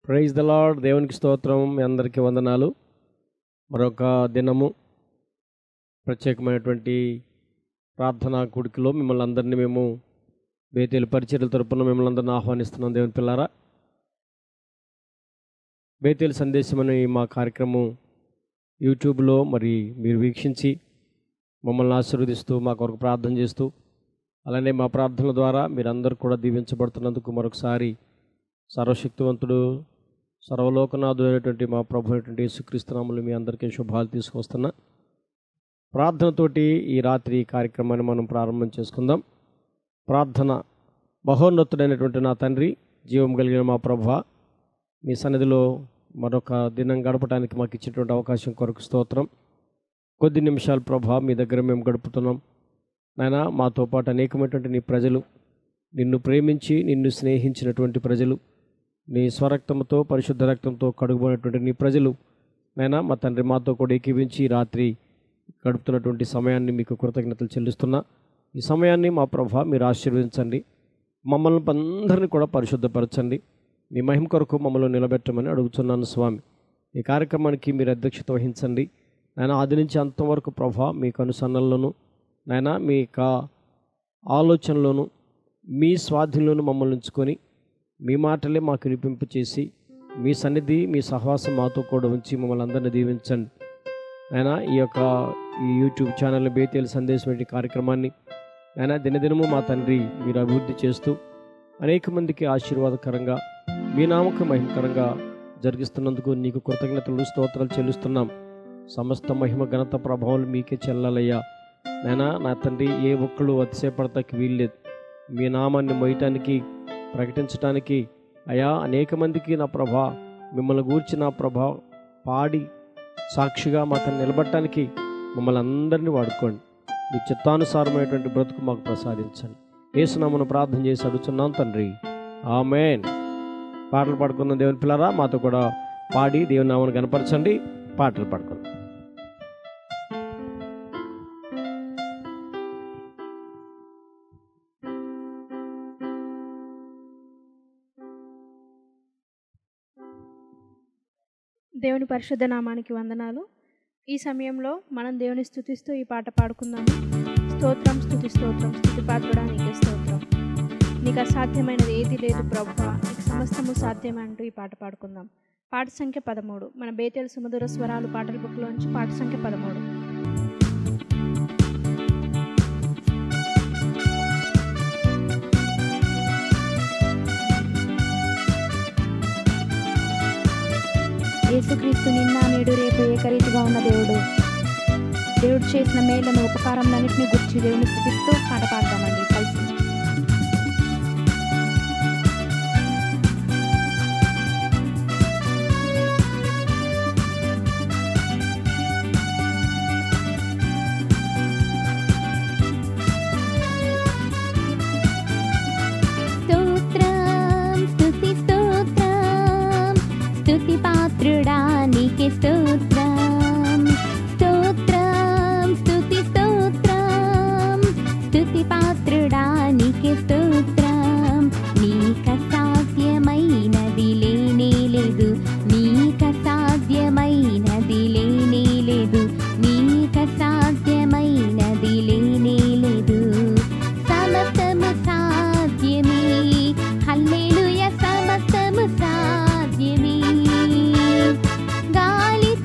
Praise the lord దేవునికి స్తోత్రం మీ అందరికీ వందనాలు మరొక దినము ప్రత్యేకమైనటువంటి ప్రార్థనా కూడికలో మిమ్మల్ని అందరినీ మేము బేతేలు పరిచర్యల తరపున మిమ్మల్ని అందరిని ఆహ్వానిస్తున్నాం దేవుని పిల్లారా బేతేలు సందేశం అనే మా కార్యక్రమం యూట్యూబ్లో మరి మీరు వీక్షించి మమ్మల్ని ఆశీర్వదిస్తూ మా కొరకు ప్రార్థన చేస్తూ అలానే మా ప్రార్థనల ద్వారా మీరందరూ కూడా దీవించబడుతున్నందుకు మరొకసారి సర్వశక్తివంతుడు సర్వలోకనాథుడైనటువంటి మా ప్రభు అయినటువంటి యేసుక్రీస్తునాములు మీ అందరికీ శుభాలు తీసుకొస్తున్నా ప్రార్థనతోటి ఈ రాత్రి ఈ కార్యక్రమాన్ని మనం ప్రారంభం చేసుకుందాం ప్రార్థన మహోన్నతుడైనటువంటి నా తండ్రి జీవం కలిగిన మా ప్రభు మీ సన్నిధిలో మరొక దినం గడపడానికి మాకు ఇచ్చినటువంటి అవకాశం కొరకు స్తోత్రం కొద్ది నిమిషాలు ప్రభా మీ దగ్గర మేము గడుపుతున్నాం నాయన మాతో పాటు అనేకమైనటువంటి నీ ప్రజలు నిన్ను ప్రేమించి నిన్ను స్నేహించినటువంటి ప్రజలు నీ స్వరక్తంతో పరిశుద్ధ రక్తంతో కడుగుబడినటువంటి నీ ప్రజలు నైనా మా తండ్రి మాతో కూడా ఏకీవించి ఈ రాత్రి గడుపుతున్నటువంటి సమయాన్ని మీకు కృతజ్ఞతలు చెల్లిస్తున్నా ఈ సమయాన్ని మా ప్రభా మీరు ఆశీర్వదించండి మమ్మల్ని అందరినీ కూడా పరిశుద్ధపరచండి మీ మహిమ కొరకు మమ్మల్ని నిలబెట్టమని అడుగుతున్నాను స్వామి ఈ కార్యక్రమానికి మీరు అధ్యక్షత వహించండి నాయన ఆది నుంచి అంతవరకు ప్రభా మీకు అనుసరణలోను నాయన మీ యొక్క ఆలోచనలోను మీ స్వాధీనంలోను మమ్మల్ని ఉంచుకొని మీ మాటలే మాకు వినిపింపు చేసి మీ సన్నిధి మీ సహవాసం మాతో కూడా ఉంచి మమ్మల్ని అందరినీ దీవించండి ఆయన ఈ యొక్క ఈ యూట్యూబ్ ఛానల్ బేతేలు సందేశం వంటి కార్యక్రమాన్ని ఆయన దినదినము మా తండ్రి మీరు అభివృద్ధి చేస్తూ అనేక మందికి ఆశీర్వాదకరంగా మీ నామకు మహిమకరంగా జరిగిస్తున్నందుకు నీకు కృతజ్ఞతలు స్తోత్రాలు చెల్లిస్తున్నాం సమస్త మహిమ ఘనత ప్రభావాలు మీకే చెల్లాలయ్యా నాయనా నా తండ్రి ఏ ఒక్కళ్ళు అతిశయపడతాకి వీల్లేదు మీ నామాన్ని మోయటానికి ప్రకటించడానికి అయా అనేక మందికి నా ప్రభా మిమ్మల్ని గూర్చి నా ప్రభా పాడి సాక్షిగా మా తను నిలబడటానికి మమ్మల్ని అందరినీ వాడుకోండి మీ చిత్తానుసారమైనటువంటి బ్రతుకు మాకు ప్రసాదించండి ఏసునామను ప్రార్థన చేసి అడుగుతున్నాం తండ్రి ఆమెన్ పాటలు పాడుకున్న దేవుని పిల్లరా మాతో కూడా పాడి దేవుని నామను కనపరచండి పాటలు పాడుకుందాం దేవుని పరిశుద్ధ నామానికి వందనాలు ఈ సమయంలో మనం దేవుని స్థుతిస్తూ ఈ పాట పాడుకుందాము స్తోత్రం స్థుతి స్తోత్రం స్థుతి పాత్రుడా నీకే స్తోత్రం నీకు అసాధ్యమైనది ఏది లేదు ప్రభు నీకు సమస్తము సాధ్యమే అంటూ ఈ పాట పాడుకుందాం పాట సంఖ్య పదమూడు మన బేతేలు సుమధుర స్వరాలు పాటల బుక్లోంచి పాట సంఖ్య పదమూడు యేసుక్రీస్తు నిన్న నేడు రేపు ఏకరీతిగా ఉన్న దేవుడు దేవుడు చేసిన మేళ్లను ఉపకారంలన్నింటినీ గుర్చి దేవుని స్థుతిస్తూ పాట పాడదామండి కలిసి స్తోత్రం స్తుతి స్తోత్రం స్తుతి పాత్రుడా నీకే స్తోత్రం స్తోత్రం స్తుతి స్తోత్రం స్తుతి పాత్రుడా నీకే స్తోత్రం నీక సాధ్యమైనది లేనే లేదు నీక సాధ్యమైనది లేనే లేదు నీక సాధ్యమైనది లేనే లేదు సమస్తము సాధ్యమే హల్లెలూయ సమస్తము సాధ్యమే గాలి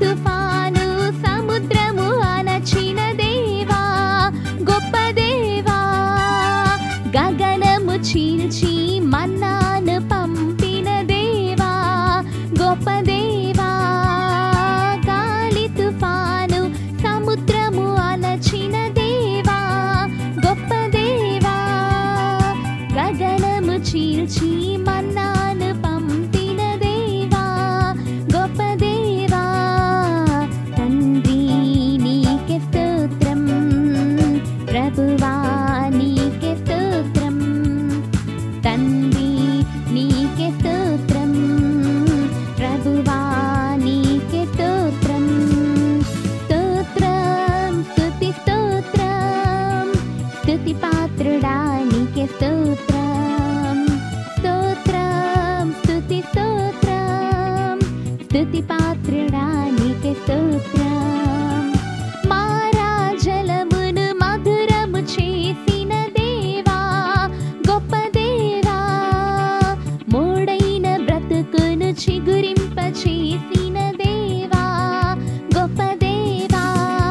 స్తుతి పాత్రుడా నీకే స్తోత్రం మారాజలమును మధురము చేసిన దేవా గొప్ప దేవా మోడైన బ్రతుకును చిగురింప చేసిన దేవా గొప్ప దేవా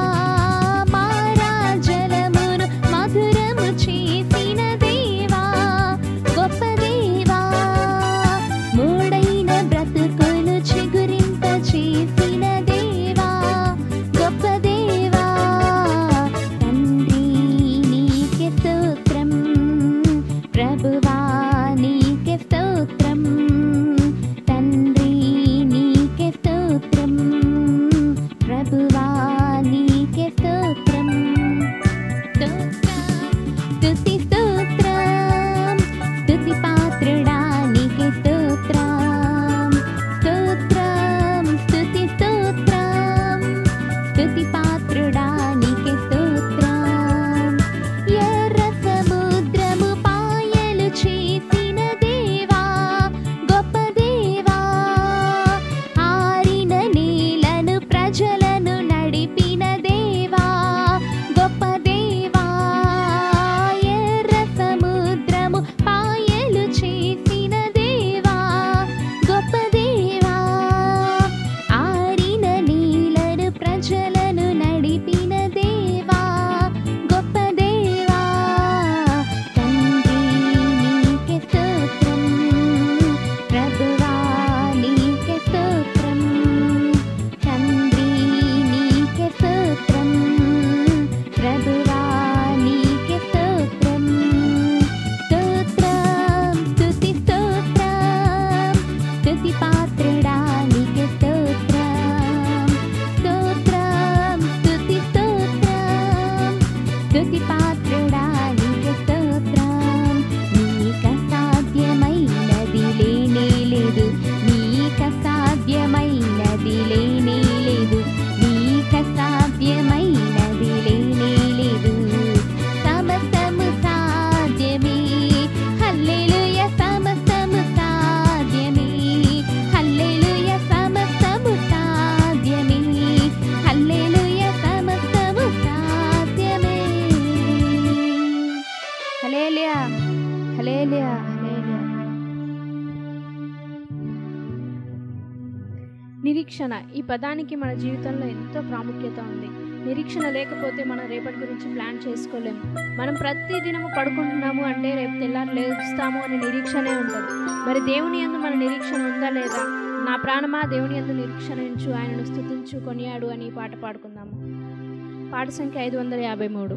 మారాజలమును మధురము చేసిన దేవా గొప్ప దేవా మూడైన బ్రతుకును చిగురింప చేసిన దేవా గొప్ప దేవా తండ్రి నీకే స్తోత్రం ప్రభువా నీకే స్తోత్రం తండ్రి నీకే స్తోత్రం ప్రభువా నీకే స్తోత్రం స్తుతి స్తోత్రం స్తుతి పాత్రుడా నీకే స్తోత్రం స్తోత్రం స్తుతి స్తోత్రం స్తుతి పాత్రుడా నీకే స్తోత్రం ఎర్ర సముద్రము పాయలు చేసిన దేవా గొప్ప దేవా ఆరిన నీలను ప్రజలను నడిపిన దేవా గొప్ప దేవా ఎర్ర సముద్రము పాయలు చేసిన దేవా గొప్ప దేవా ఆరిన నీలను ప్రజలను నడిపిన దేవా గొప్ప దేవా తండ్రి నీకే స్తోత్రం ప్రభువా నీకే స్తోత్రం తండ్రి నీకే స్తోత్రం ప్రభువా నీకే స్తోత్రం స్తోత్రం స్తుతి స్తోత్రం స్తుతి పాత్రుడా నీకే స్తోత్రం స్తోత్రం స్తుతి స్తోత్రం స్తుతి పాత్రుడా నీకే స్తోత్రం నీక సాధ్యమైనది లేనే లేదు నీక సాధ్యమైనది లేనే లేదు నీక సాధ్యమైనది లేనే లేదు సమస్తము సాధ్యమే హల్లెలూయ సమస్తము సాధ్యమే హల్లెలూయ సమస్తము సాధ్యమే హల్లెలూయ సమస్తము సాధ్యమే హల్లెలూయా హల్లెలూయా హల్లెలూయా నిరీక్షణ ఈ పదానికి మన జీవితంలో ఎంతో ప్రాముఖ్యత ఉంది నిరీక్షణ లేకపోతే మనం రేపటి గురించి ప్లాన్ చేసుకోలేం మనం ప్రతి దినము పడుకుంటున్నాము అంటే రేపు తెల్లారి లేస్తాము అనే నిరీక్షణే ఉంటుంది మరి దేవుని యందు మన నిరీక్షణ ఉందా లేదా నా ప్రాణమా దేవుని యందు నిరీక్షణ ఉంచు ఆయనను స్థుతించు కొనియాడు అని ఈ పాట పాడుకుందాము పాట సంఖ్య ఐదు వందల యాభై మూడు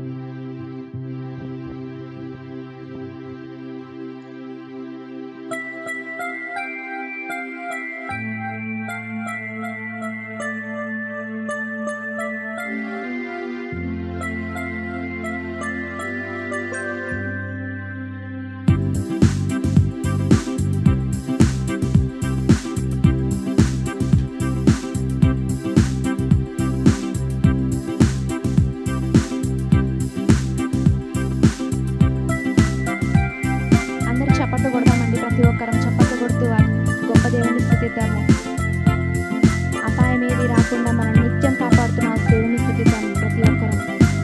అందరూ చప్పట్లు కొడదామండి ప్రతి ఒక్కరం చప్పట్లు కొడుతూ ఆ గొప్ప దేవుని స్థుతిద్దాము అపాయం ఏది రాకుండా మనం నిత్యం కాపాడుతున్న ఆ దేవుని స్థుతిద్దాము ప్రతి ఒక్కరం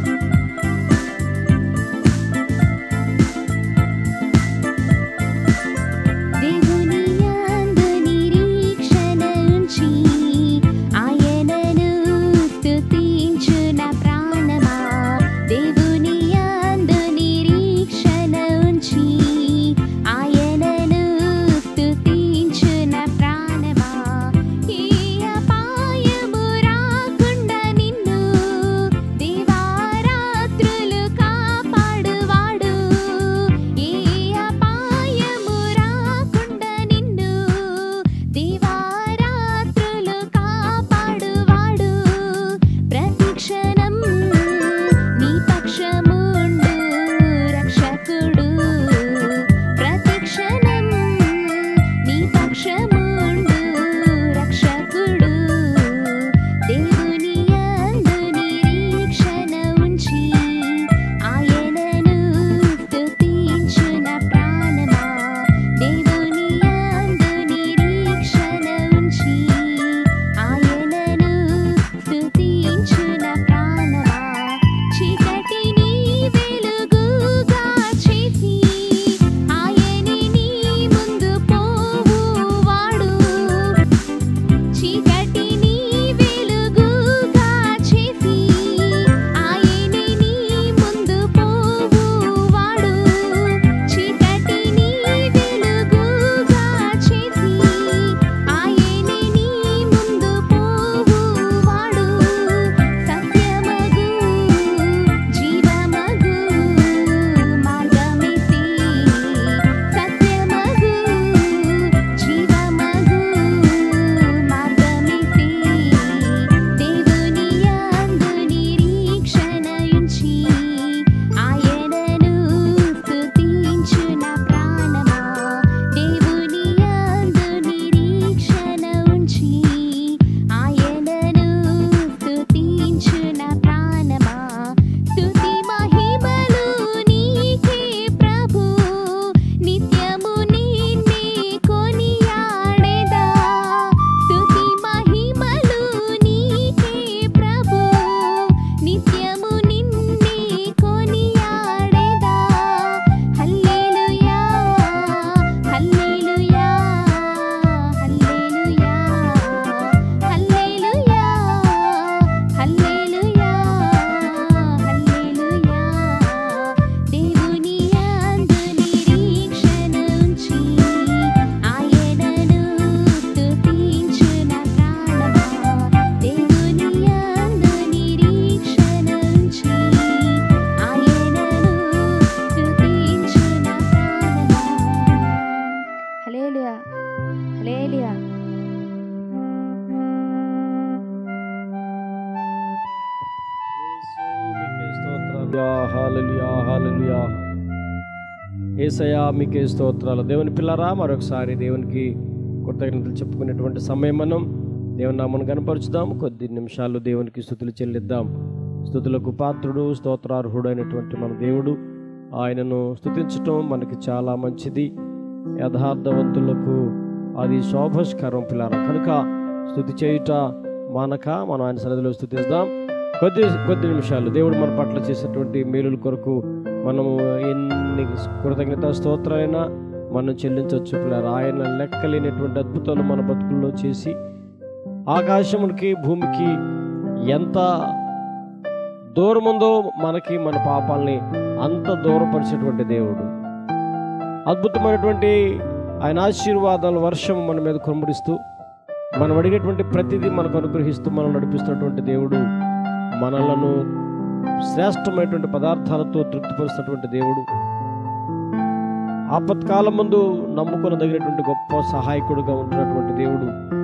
దేవుని యందు నిరీక్షణ ఉంచి ఆయనను స్తుతించు నా ప్రాణమా దేవుని యందు నిరీక్షణ ఉంచి ఆయనను స్తుతించు నా ప్రాణమా ఈ అపాయము రాకుండా నిన్ను దివారాత్రులు కాపాడువాడు ఈ అపాయము రాకుండా నిన్ను దివారాత్రులు కాపాడువాడు ప్రతి క్షణం నీ పక్షముండు రక్షకుడు ప్రతి క్షణం నీ పక్షముండు రక్షకుడు దేవుని యందు నిరీక్షణ ఉంచి ఆయనను స్తుతించు నా ప్రాణమా దేవుని యందు నిరీక్షణ ఉంచి హల్లెలూయా హాలలుయా హాలలుయా ఏసయా మీకే స్తోత్రాలు దేవుని పిల్లరా మరొకసారి దేవునికి కృతజ్ఞతలు చెప్పుకునేటువంటి సమయం మనం దేవుని నామను కనపరుచుదాం కొద్ది నిమిషాలు దేవునికి స్థుతులు చెల్లిద్దాం స్థుతులకు పాత్రుడు స్తోత్రార్హుడు అయినటువంటి మన దేవుడు ఆయనను స్థుతించటం మనకి చాలా మంచిది యథార్థవంతులకు అది శోభస్కరం పిల్లరా కనుక స్థుతి చేయుట మానక మనం ఆయన సన్నిధిలో స్థుతిస్తాం కొద్ది కొద్ది నిమిషాలు దేవుడు మన పట్ల చేసినటువంటి మేలుల కొరకు మనము ఎన్ని కృతజ్ఞత స్తోత్రాలైనా మనం చెల్లించవచ్చు పిల్లలు ఆయన లెక్కలేనటువంటి అద్భుతాలు మన బతుకుల్లో చేసి ఆకాశమునికి భూమికి ఎంత దూరం ఉందో మనకి మన పాపాలని అంత దూరపరిచేటువంటి దేవుడు అద్భుతమైనటువంటి ఆయన ఆశీర్వాదాల వర్షం మన మీద కుమ్మరిస్తూ మనం అడిగేటువంటి ప్రతిదీ మనకు అనుగ్రహిస్తూ మనం నడిపిస్తున్నటువంటి దేవుడు మనలను శ్రేష్టమైనటువంటి పదార్థాలతో తృప్తిపరుస్తున్నటువంటి దేవుడు ఆపత్కాలం ముందు నమ్ముకొనదగినటువంటి గొప్ప సహాయకుడుగా ఉంటున్నటువంటి దేవుడు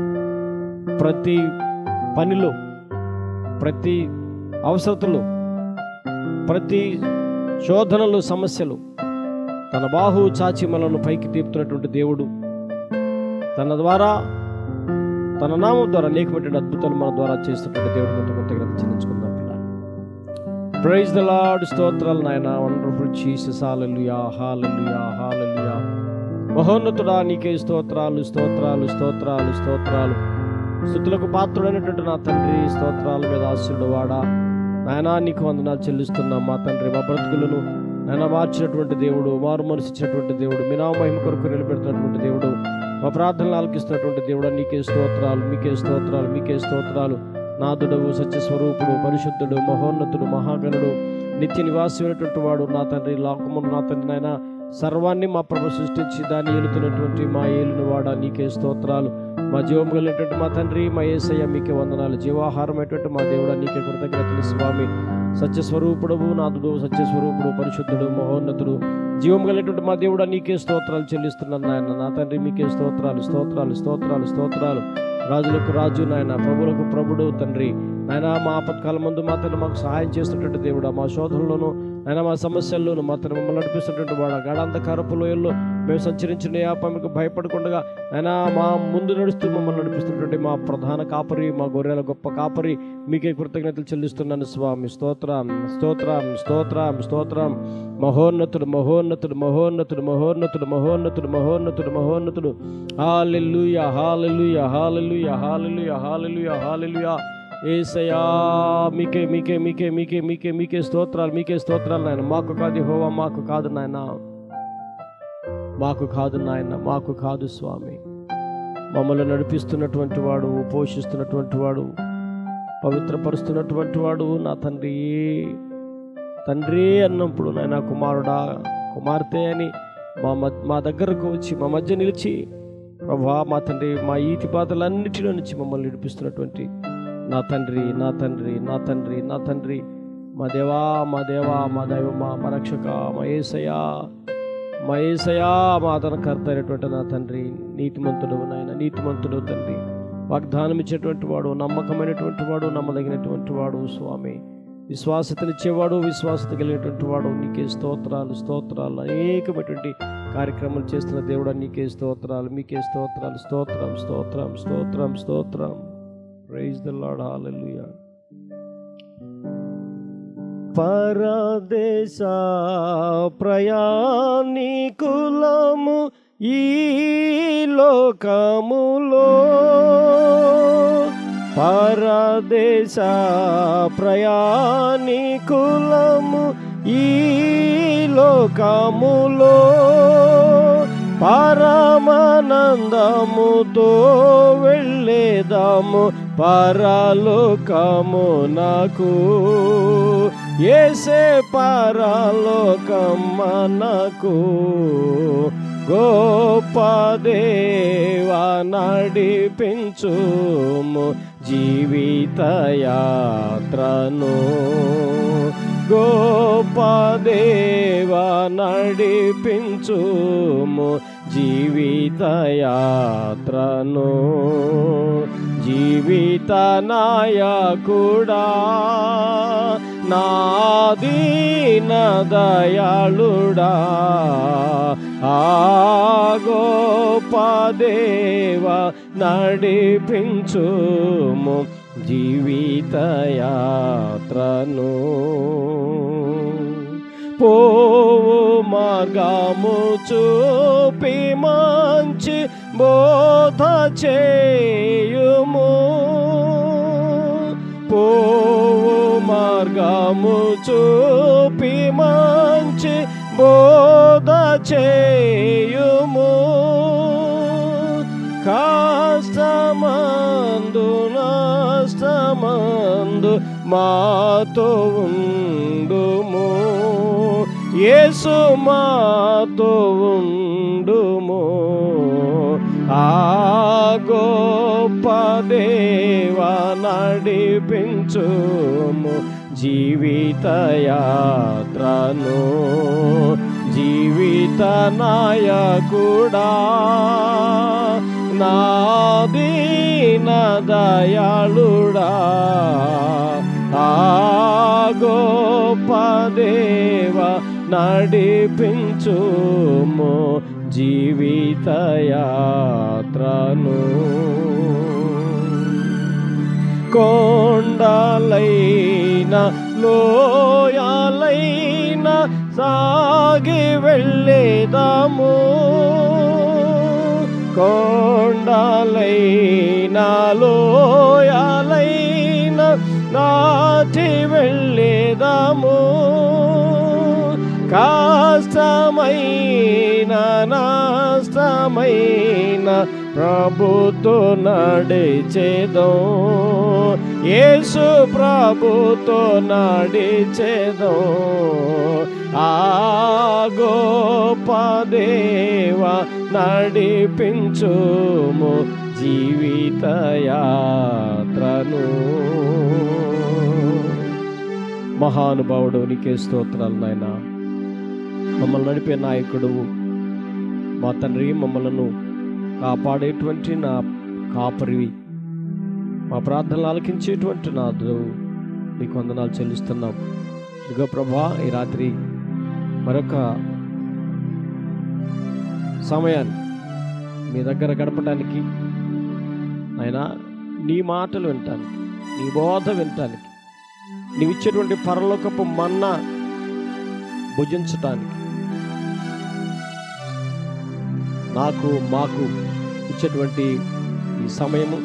ప్రతి పనిలో ప్రతి అవసరతలో ప్రతి శోధనలు సమస్యలు తన బాహు చాచి మనలను పైకి తీపుతున్నటువంటి దేవుడు తన ద్వారా తన నామం ద్వారా అనేకమైన అద్భుతాలు మన ద్వారా చేస్తున్నటువంటి దేవుడు కొంత కృతజ్ఞత చెల్లించుకుందాం పిల్లలు ప్రైజ్ ద లార్డ్ స్తోత్రాలు నాయన wonderful Jesus hallelujah hallelujah hallelujah మహోన్నతుడా నీకే స్తోత్రాలు స్తోత్రాలు స్తోత్రాలు స్తోత్రాలు స్థుతులకు పాత్రుడైనటువంటి నా తండ్రి స్తోత్రాల మీద ఆశీర్డు వాడా నాయనా నీకు వందనాలు చెల్లిస్తున్నాం మా తండ్రి మా బ్రతుకులను నాయన మార్చినటువంటి దేవుడు మారు మనసు ఇచ్చినటువంటి దేవుడు మీ నా మహిమ కొరకు నిలబెడుతున్నటువంటి దేవుడు మా ప్రార్థనలు ఆలకిస్తున్నటువంటి దేవుడు నీకే స్తోత్రాలు మీకే స్తోత్రాలు మీకే స్తోత్రాలు నాథుడవు సత్యస్వరూపుడు పరిశుద్ధుడు మహోన్నతుడు మహాగణుడు నిత్య నివాసమైనటువంటి వాడు నా తండ్రి లోకమును నా తండ్రి నాయన సర్వాన్ని మా ప్రభు సృష్టించి దాన్ని ఏలుతున్నటువంటి మా ఏలుని వాడ నీకే స్తోత్రాలు మా జీవం కలిగినటువంటి మా తండ్రి మా ఏసయ్య మీకే వందనాలు జీవాహారమైనటువంటి మా దేవుడా నీకే కృతజ్ఞతలు స్వామి సత్యస్వరూపుడవు నాథుడు సత్యస్వరూపుడు పరిశుద్ధుడు మహోన్నతుడు జీవం కలిగినటువంటి మా దేవుడా నీకే స్తోత్రాలు చెల్లిస్తున్నాను నాయన నా తండ్రి మీకే స్తోత్రాలు స్తోత్రాలు స్తోత్రాలు స్తోత్రాలు రాజులకు రాజు నాయన ప్రభులకు ప్రభుడు తండ్రి నాయన మా ఆపత్కాలం ముందు మా తండ్రి మాకు సహాయం చేస్తున్నటువంటి దేవుడా మా శోధనలోను నాయన మా సమస్యల్లోను మా తండ్రి మమ్మల్ని నడిపిస్తున్నటువంటి వాడు గాఢాంధకారపు లోయల్లో మేము సంచరించిన యాపమికి భయపడకుండా ఆయన మా ముందు నడుస్తూ మమ్మల్ని నడిపిస్తున్నటువంటి మా ప్రధాన కాపరి మా గొర్రెల గొప్ప కాపరి మీకే కృతజ్ఞతలు చెల్లిస్తున్నాను స్వామి స్తోత్రం స్తోత్రం స్తోత్రం స్తోత్రం మహోన్నతుడు మహోన్నతుడు మహోన్నతుడు మహోన్నతుడు మహోన్నతుడు మహోన్నతుడు మహోన్నతుడు hallelujah hallelujah hallelujah hallelujah hallelujah hallelujah ఏసయా మీకే మీకే మీకే మీకే మీకే మీకే స్తోత్రాలు మీకే స్తోత్రాలు నాయన మాకు కాదు హోవా మాకు కాదు నాయన మాకు కాదు నాయన మాకు కాదు స్వామి మమ్మల్ని నడిపిస్తున్నటువంటి వాడు పోషిస్తున్నటువంటి వాడు పవిత్రపరుస్తున్నటువంటి వాడు నా తండ్రి తండ్రి అన్నప్పుడు నాయన కుమారుడా కుమార్తె అని మా మధ్య మా దగ్గరకు వచ్చి మా మధ్య నిలిచి ప్రభా మా తండ్రి మా ఈతి బాధలన్నిటిలో నుంచి మమ్మల్ని నడిపిస్తున్నటువంటి నా తండ్రి నా తండ్రి నా తండ్రి నా తండ్రి మా దేవా మా దేవా మా దైవ మా మా రక్షక మా ఏసయా మా ఏసయా మా ఆదరణకర్త అయినటువంటి నా తండ్రి నీతిమంతుడు నాయన నీతిమంతుడు తండ్రి వాగ్దానం ఇచ్చేటువంటి వాడు నమ్మకమైనటువంటి వాడు నమ్మదగినటువంటి వాడు స్వామి విశ్వాసతనిచ్చేవాడు విశ్వాసత కలిగినటువంటి వాడు నీకే స్తోత్రాలు స్తోత్రాలు అనేకమైనటువంటి కార్యక్రమాలు చేస్తున్న దేవుడు నీకే స్తోత్రాలు మీకే స్తోత్రాలు స్తోత్రం స్తోత్రం స్తోత్రం స్తోత్రం ప్రైజ్ ద లార్డ్ హల్లెలూయా పరదేశ ప్రయాణికులము ఈ లోకములో పరదేశ ప్రయాణికులము ఈ లోకములో పరమానందముతో వెళ్ళేదాము పరలోకము నాకు ఏసే పరలోకం మనకు గోప దేవా నడిపించుము జీవిత యాత్రను గోప దేవా నడిపించుము జీవిత యాత్రను జీవిత నాయకుడా నాదీన దయాళుడా ఆగోపదేవ నడిపించుము జీవిత యాత్రను పోవు మార్గము చూపి మంచి బోధ చేయుము పోవు మార్గము చూపి మంచి బోధ చేయుము కాస్తమందు నష్టమందు మాతో ఉండుము యేసు మాతో ఉండుము ఆ గొప్ప దేవ నడిపించుము జీవిత యాత్రను జీవిత నాయకుడా నాదీన దయాళుడా ఆ గొప్ప దేవ నడిపించుము జీవిత యాత్రను కొండలైన లోయాలైన సాగి వెళ్ళేదాము కొండలైన లోయాలైన నాటి వెళ్ళేదాము కాస్తమైన నాస్తమైన ప్రభుతో నడిచేదో యేసు ప్రభుతో నడిచేదో ఆ గోప దేవ నడిపించుము జీవిత యాత్రను మహానుభావుడు నీకే స్తోత్రాలు నాయనా మమ్మల్ని నడిపే నాయకుడు మా తండ్రి మమ్మలను కాపాడేటువంటి నా కాపరివి మా ప్రార్థనలు ఆలకించేటువంటి నా దేవుడు నీకు వందనాలు చెల్లిస్తున్నాం ఇదిగో ప్రభా ఈ రాత్రి మరొక సమయాన్ని మీ దగ్గర గడపడానికి ఆయన నీ మాటలు వినటానికి నీ బోధ వినటానికి నీవిచ్చేటువంటి పరలోకపు మన్నా భుజించటానికి నాకు మాకు ఇచ్చేటువంటి ఈ సమయము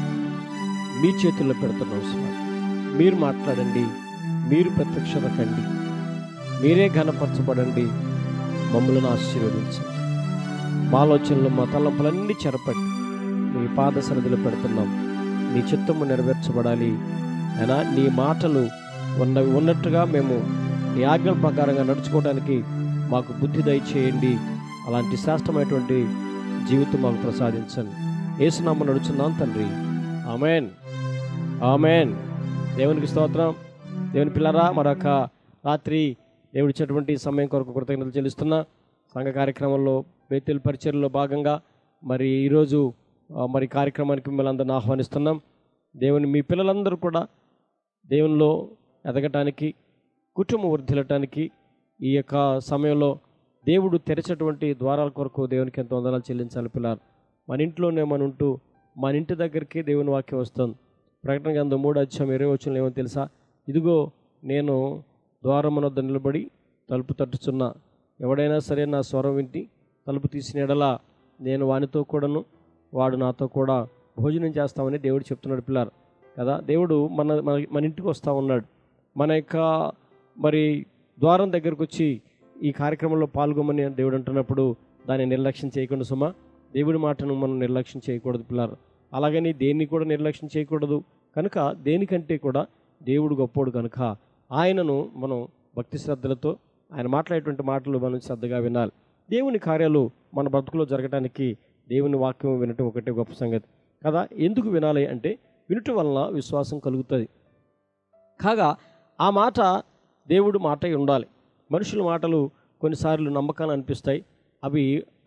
మీ చేతుల్లో పెడుతున్నాం స్వామి మీరు మాట్లాడండి మీరు ప్రత్యక్షత కండి మీరే ఘనపరచబడండి మమ్మల్ని ఆశీర్వదించండి మా ఆలోచనలు మా తలంపులన్నీ చెరపట్టి మీ పాద సరదిలో పెడుతున్నాం నీ చిత్తము నెరవేర్చబడాలి అయినా నీ మాటలు ఉన్నవి ఉన్నట్టుగా మేము నీ ఆజ్ఞల ప్రకారంగా నడుచుకోవడానికి మాకు బుద్ధి దయచేయండి అలాంటి శ్రేష్టమైనటువంటి జీవితం మాకు ప్రసాదించండి ఏసునామ నడుచున్నాం తండ్రి ఆమెన్ ఆమెన్ దేవునికి స్తోత్రం దేవుని పిల్లరా మరొక రాత్రి దేవుడి ఇచ్చినటువంటి సమయం కొరకు కృతజ్ఞతలు చెల్లిస్తున్నా సంఘ కార్యక్రమంలో బేతెల్ పరిచర్లో భాగంగా మరి ఈరోజు ఆ, మరి కార్యక్రమానికి మిమ్మల్ని అందరిని ఆహ్వానిస్తున్నాం దేవుని మీ పిల్లలందరూ కూడా దేవునిలో ఎదగటానికి కుటుంబం వర్ధిల్లటానికి ఈ యొక్క సమయంలో దేవుడు తెరిచేటువంటి ద్వారాల కొరకు దేవునికి ఎంతో వందనాలు చెల్లించాలి పిల్లలు మన ఇంట్లోనే మన ఉంటూ మన ఇంటి దగ్గరికి దేవుని వాక్యం వస్తుంది ప్రకటన గ్రంథం మూడు అధ్యాయం ఇరవై వచ్చిన ఏమో తెలుసా ఇదిగో నేను ద్వారం వద్ద నిలబడి తలుపు తట్టుచున్నా ఎవడైనా సరే నా స్వరం వింటి తలుపు తీసిన ఎడలా నేను వానితో కూడాను వాడు నాతో కూడా భోజనం చేస్తామని దేవుడు చెప్తున్నాడు పిల్లలు కదా దేవుడు మన మన మన ఇంటికి వస్తూ ఉన్నాడు మన యొక్క మరి ద్వారం దగ్గరకు వచ్చి ఈ కార్యక్రమంలో పాల్గొమని దేవుడు అంటున్నప్పుడు దాన్ని నిర్లక్ష్యం చేయకుండా సుమా దేవుడి మాటను మనం నిర్లక్ష్యం చేయకూడదు పిల్లలు అలాగని దేన్ని కూడా నిర్లక్ష్యం చేయకూడదు కనుక దేనికంటే కూడా దేవుడు గొప్పోడు కనుక ఆయనను మనం భక్తి శ్రద్ధలతో ఆయన మాట్లాడేటువంటి మాటలు మనం శ్రద్ధగా వినాలి దేవుని కార్యాలు మన బ్రతుకులో జరగడానికి దేవుని వాక్యం వినటం ఒకటే గొప్ప సంగతి కదా ఎందుకు వినాలి అంటే వినటం వలన విశ్వాసం కలుగుతుంది కాగా ఆ మాట దేవుడు మాట అయి ఉండాలి మనుషుల మాటలు కొన్నిసార్లు నమ్మకాలు అనిపిస్తాయి అవి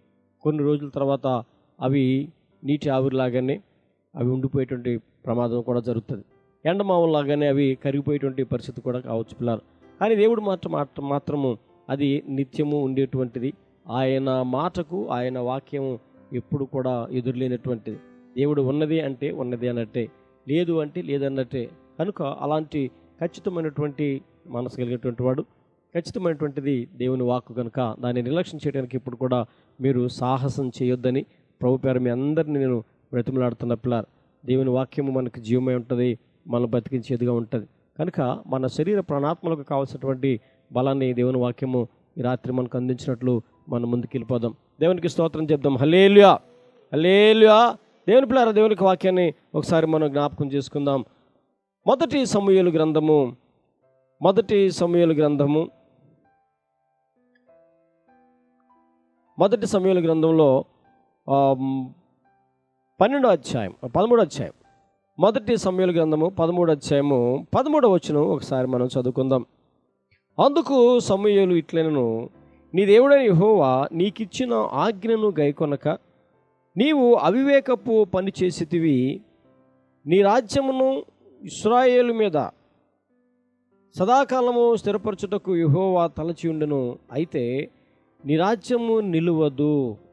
కొన్ని రోజుల తర్వాత అవి నీటి ఆవిరిలాగానే అవి ఉండిపోయేటువంటి ప్రమాదం కూడా జరుగుతుంది ఎండమావులాగానే అవి కరిగిపోయేటువంటి పరిస్థితి కూడా కావచ్చు పిల్లలు కానీ దేవుడు మాత్రం మాత్రం మాత్రము అది నిత్యము ఉండేటువంటిది ఆయన మాటకు ఆయన వాక్యము ఎప్పుడు కూడా ఎదురులేనటువంటిది దేవుడు ఉన్నది అంటే ఉన్నది అన్నట్టే లేదు అంటే లేదన్నట్టే కనుక అలాంటి ఖచ్చితమైనటువంటి మనసు కలిగినటువంటి వాడు ఖచ్చితమైనటువంటిది దేవుని వాక్కు కనుక దాన్ని నిర్లక్ష్యం చేయడానికి ఇప్పుడు కూడా మీరు సాహసం చేయొద్దని ప్రభు పేరు మీ అందరిని నేను బ్రతిమలాడుతున్న పిల్లలు దేవుని వాక్యము మనకు జీవమై ఉంటుంది మనం బతికించేదిగా ఉంటుంది కనుక మన శరీర ప్రాణాత్మలకు కావాల్సినటువంటి బలాన్ని దేవుని వాక్యము ఈ రాత్రి మనకు అందించినట్లు మనం ముందుకు వెళ్ళిపోదాం దేవునికి స్తోత్రం చెప్దాం హలేలుయా హలేలుయా దేవుని పిల్లల దేవునికి వాక్యాన్ని ఒకసారి మనం జ్ఞాపకం చేసుకుందాం మొదటి సమూహలు గ్రంథము మొదటి సమూహలు గ్రంథము మొదటి సమూహల గ్రంథంలో ఆ, పన్నెండో అధ్యాయం పదమూడో అధ్యాయం మొదటి సమూహల గ్రంథము పదమూడు అధ్యాయము పదమూడవ వచనం ఒకసారి మనం చదువుకుందాం అందుకు సమూహలు ఇట్లనను నీ దేవుడైన యెహోవా నీకిచ్చిన ఆజ్ఞను గైకొనక నీవు అవివేకపు పని చేసితివి నీ రాజ్యమును ఇస్రాయేలు మీద సదాకాలము స్థిరపరచుటకు యెహోవా తలచి ఉండును అయితే నీ రాజ్యము నిలువదు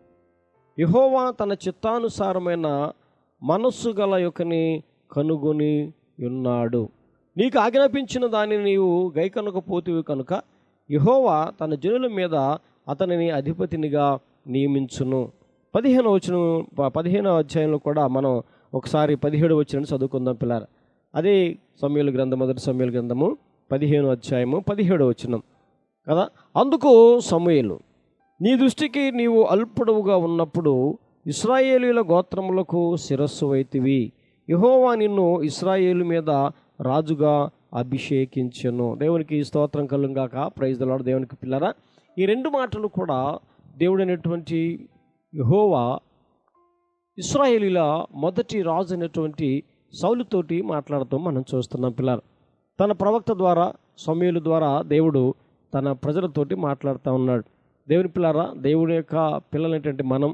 యెహోవా తన చిత్తానుసారమైన మనస్సు గల యొక్కని కనుగొని ఉన్నాడు నీకు ఆజ్ఞాపించిన దానిని నీవు గైకనకపోతివి కనుక యెహోవా తన జనుల మీద అతనిని అధిపతినిగా నియమించును పదిహేను వచ్చిన పదిహేనవ అధ్యాయంలో కూడా మనం ఒకసారి పదిహేడు వచ్చిన చదువుకుందాం పిల్లలు అదే సమయాల గ్రంథం మొదటి సమయాల గ్రంథము పదిహేను అధ్యాయము పదిహేడు వచ్చినం కదా అందుకు సమూయేలు నీ దృష్టికి నీవు అల్పుడవుగా ఉన్నప్పుడు ఇస్రాయేలీల గోత్రములకు శిరస్సు వైతివి యహోవా నిన్ను ఇస్రాయేలు మీద రాజుగా అభిషేకించెను దేవునికి స్తోత్రం కలుగాక ప్రైజ్ దలాడు దేవునికి పిల్లరా ఈ రెండు మాటలు కూడా దేవుడైనటువంటి యహోవా ఇస్రాయేలీల మొదటి రాజు అయినటువంటి సౌలుతోటి మాట్లాడటం మనం చూస్తున్నాం పిల్లలు తన ప్రవక్త ద్వారా సమయుల ద్వారా దేవుడు తన ప్రజలతోటి మాట్లాడుతూ ఉన్నాడు దేవుని పిల్లరా దేవుని యొక్క పిల్లలైనటువంటి మనం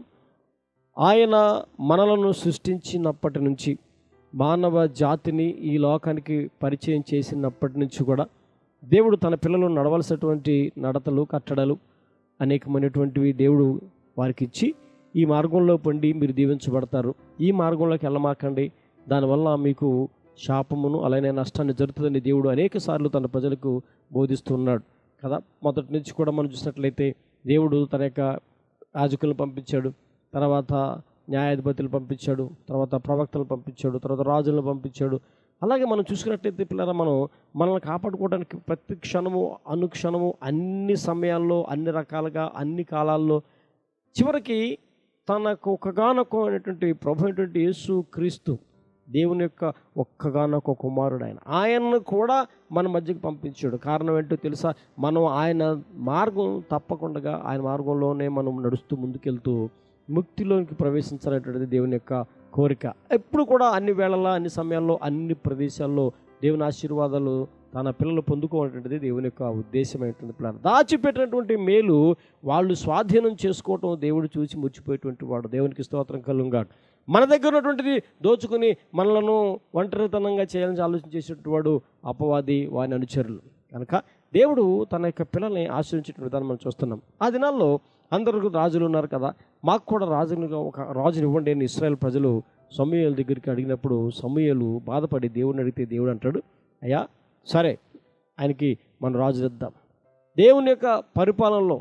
ఆయన మనలను సృష్టించినప్పటి నుంచి మానవ జాతిని ఈ లోకానికి పరిచయం చేసినప్పటి నుంచి కూడా దేవుడు తన పిల్లలు నడవలసినటువంటి నడతలు కట్టడలు అనేకమైనటువంటివి దేవుడు వారికి ఇచ్చి ఈ మార్గంలో పండి మీరు దీవించబడతారు ఈ మార్గంలోకి వెళ్ళమాకండి దానివల్ల మీకు శాపమును అలానే నష్టాన్ని జరుగుతుందని దేవుడు అనేక సార్లు తన ప్రజలకు బోధిస్తున్నాడు కదా మొదటి నుంచి కూడా మనం చూసినట్లయితే దేవుడు తన యొక్క యాజకులను పంపించాడు తర్వాత న్యాయాధిపతులు పంపించాడు తర్వాత ప్రవక్తలు పంపించాడు తర్వాత రాజులను పంపించాడు అలాగే మనం చూసుకున్నట్లయితే పిల్లల మనం మనల్ని కాపాడుకోవడానికి ప్రతి క్షణము అనుక్షణము అన్ని సమయాల్లో అన్ని రకాలుగా అన్ని కాలాల్లో చివరికి తనకు ఒక్కగానొక్క అయినటువంటి ప్రభు అయినటువంటి యేసు క్రీస్తు దేవుని యొక్క ఒక్కగానొక్క కుమారుడు ఆయన ఆయన్ను కూడా మన మధ్యకి పంపించాడు కారణం ఏంటో తెలుసా మనం ఆయన మార్గం తప్పకుండా ఆయన మార్గంలోనే మనం నడుస్తూ ముందుకెళ్తూ ముక్తిలోనికి ప్రవేశించాలనేటువంటిది దేవుని యొక్క కోరిక ఎప్పుడు కూడా అన్ని వేళలా అన్ని సమయాల్లో అన్ని ప్రదేశాల్లో దేవుని ఆశీర్వాదాలు తన పిల్లలు పొందుకోవాలనేటువంటిది దేవుని యొక్క ఉద్దేశమైనటువంటి ప్లాన్ దాచిపెట్టినటువంటి మేలు వాళ్ళు స్వాధీనం చేసుకోవటం దేవుడు చూసి ముచ్చిపోయేటువంటి వాడు దేవునికి స్తోత్రం కలుగాడు మన దగ్గర ఉన్నటువంటిది దోచుకుని మనలను ఒంటరితనంగా చేయాలని ఆలోచన చేసేటువంటి వాడు అపవాది వాని అనుచరులు కనుక దేవుడు తన యొక్క పిల్లల్ని ఆశ్రయించేటువంటి విధానం మనం చూస్తున్నాం ఆ దినాల్లో అందరూ రాజులు ఉన్నారు కదా మాకు కూడా రాజునిగా ఒక రాజుని ఇవ్వండి అని ఇస్రాయల్ ప్రజలు సమూహల దగ్గరికి అడిగినప్పుడు సమూహలు బాధపడి దేవుడిని అడిగితే దేవుడు అంటాడు అయ్యా సరే ఆయనకి మన రాజు ఇద్దాం దేవుని యొక్క పరిపాలనలో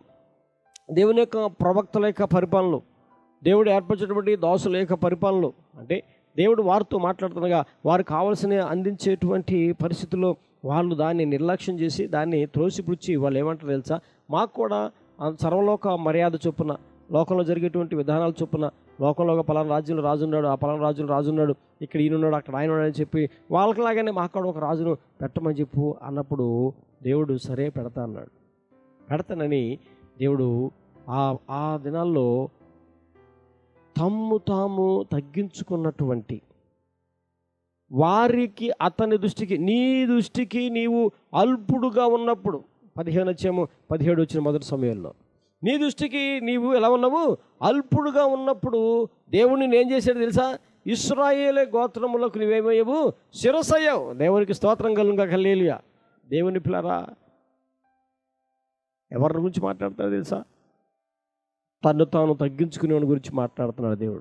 దేవుని యొక్క ప్రవక్తల యొక్క పరిపాలనలో దేవుడు ఏర్పరిచినటువంటి దాసుల యొక్క పరిపాలనలో అంటే దేవుడు వారితో మాట్లాడుతుండగా వారికి కావాల్సిన అందించేటువంటి పరిస్థితుల్లో వాళ్ళు దాన్ని నిర్లక్ష్యం చేసి దాన్ని త్రోసిపుచ్చి వాళ్ళు ఏమంటారు తెలుసా మాకు కూడా ఆ సర్వలోక మర్యాద చొప్పున లోకంలో జరిగేటువంటి విధానాల చొప్పున లోకంలో ఒక పలానా రాజ్యంలో రాజు ఉన్నాడు ఆ పలానా రాజులో రాజు ఉన్నాడు ఇక్కడ ఈయన ఉన్నాడు అక్కడ ఆయన ఉన్నాడు అని చెప్పి వాళ్ళకిలాగానే మాకు కూడా ఒక రాజును పెట్టమని చెప్పు అన్నప్పుడు దేవుడు సరే పెడతా అన్నాడు పెడతానని దేవుడు ఆ ఆ దినాల్లో తమ్ము తాము తగ్గించుకున్నటువంటి వారికి అతని దృష్టికి నీ దృష్టికి నీవు అల్పుడుగా ఉన్నప్పుడు పదిహేను వచ్చేమో పదిహేడు వచ్చిన మొదటి సమయంలో నీ దృష్టికి నీవు ఎలా ఉన్నావు అల్పుడుగా ఉన్నప్పుడు దేవుడిని నేను చేశాడు తెలుసా ఇస్రాయేలే గోత్రములకు నువ్వేమయ్యావు శిరసయ్యావు దేవునికి స్తోత్రం కలుగా కల్లేలుగా దేవుని పిల్లరా ఎవరి గురించి మాట్లాడతాడు తెలుసా తను తాను తగ్గించుకునే గురించి మాట్లాడుతున్నాడు దేవుడు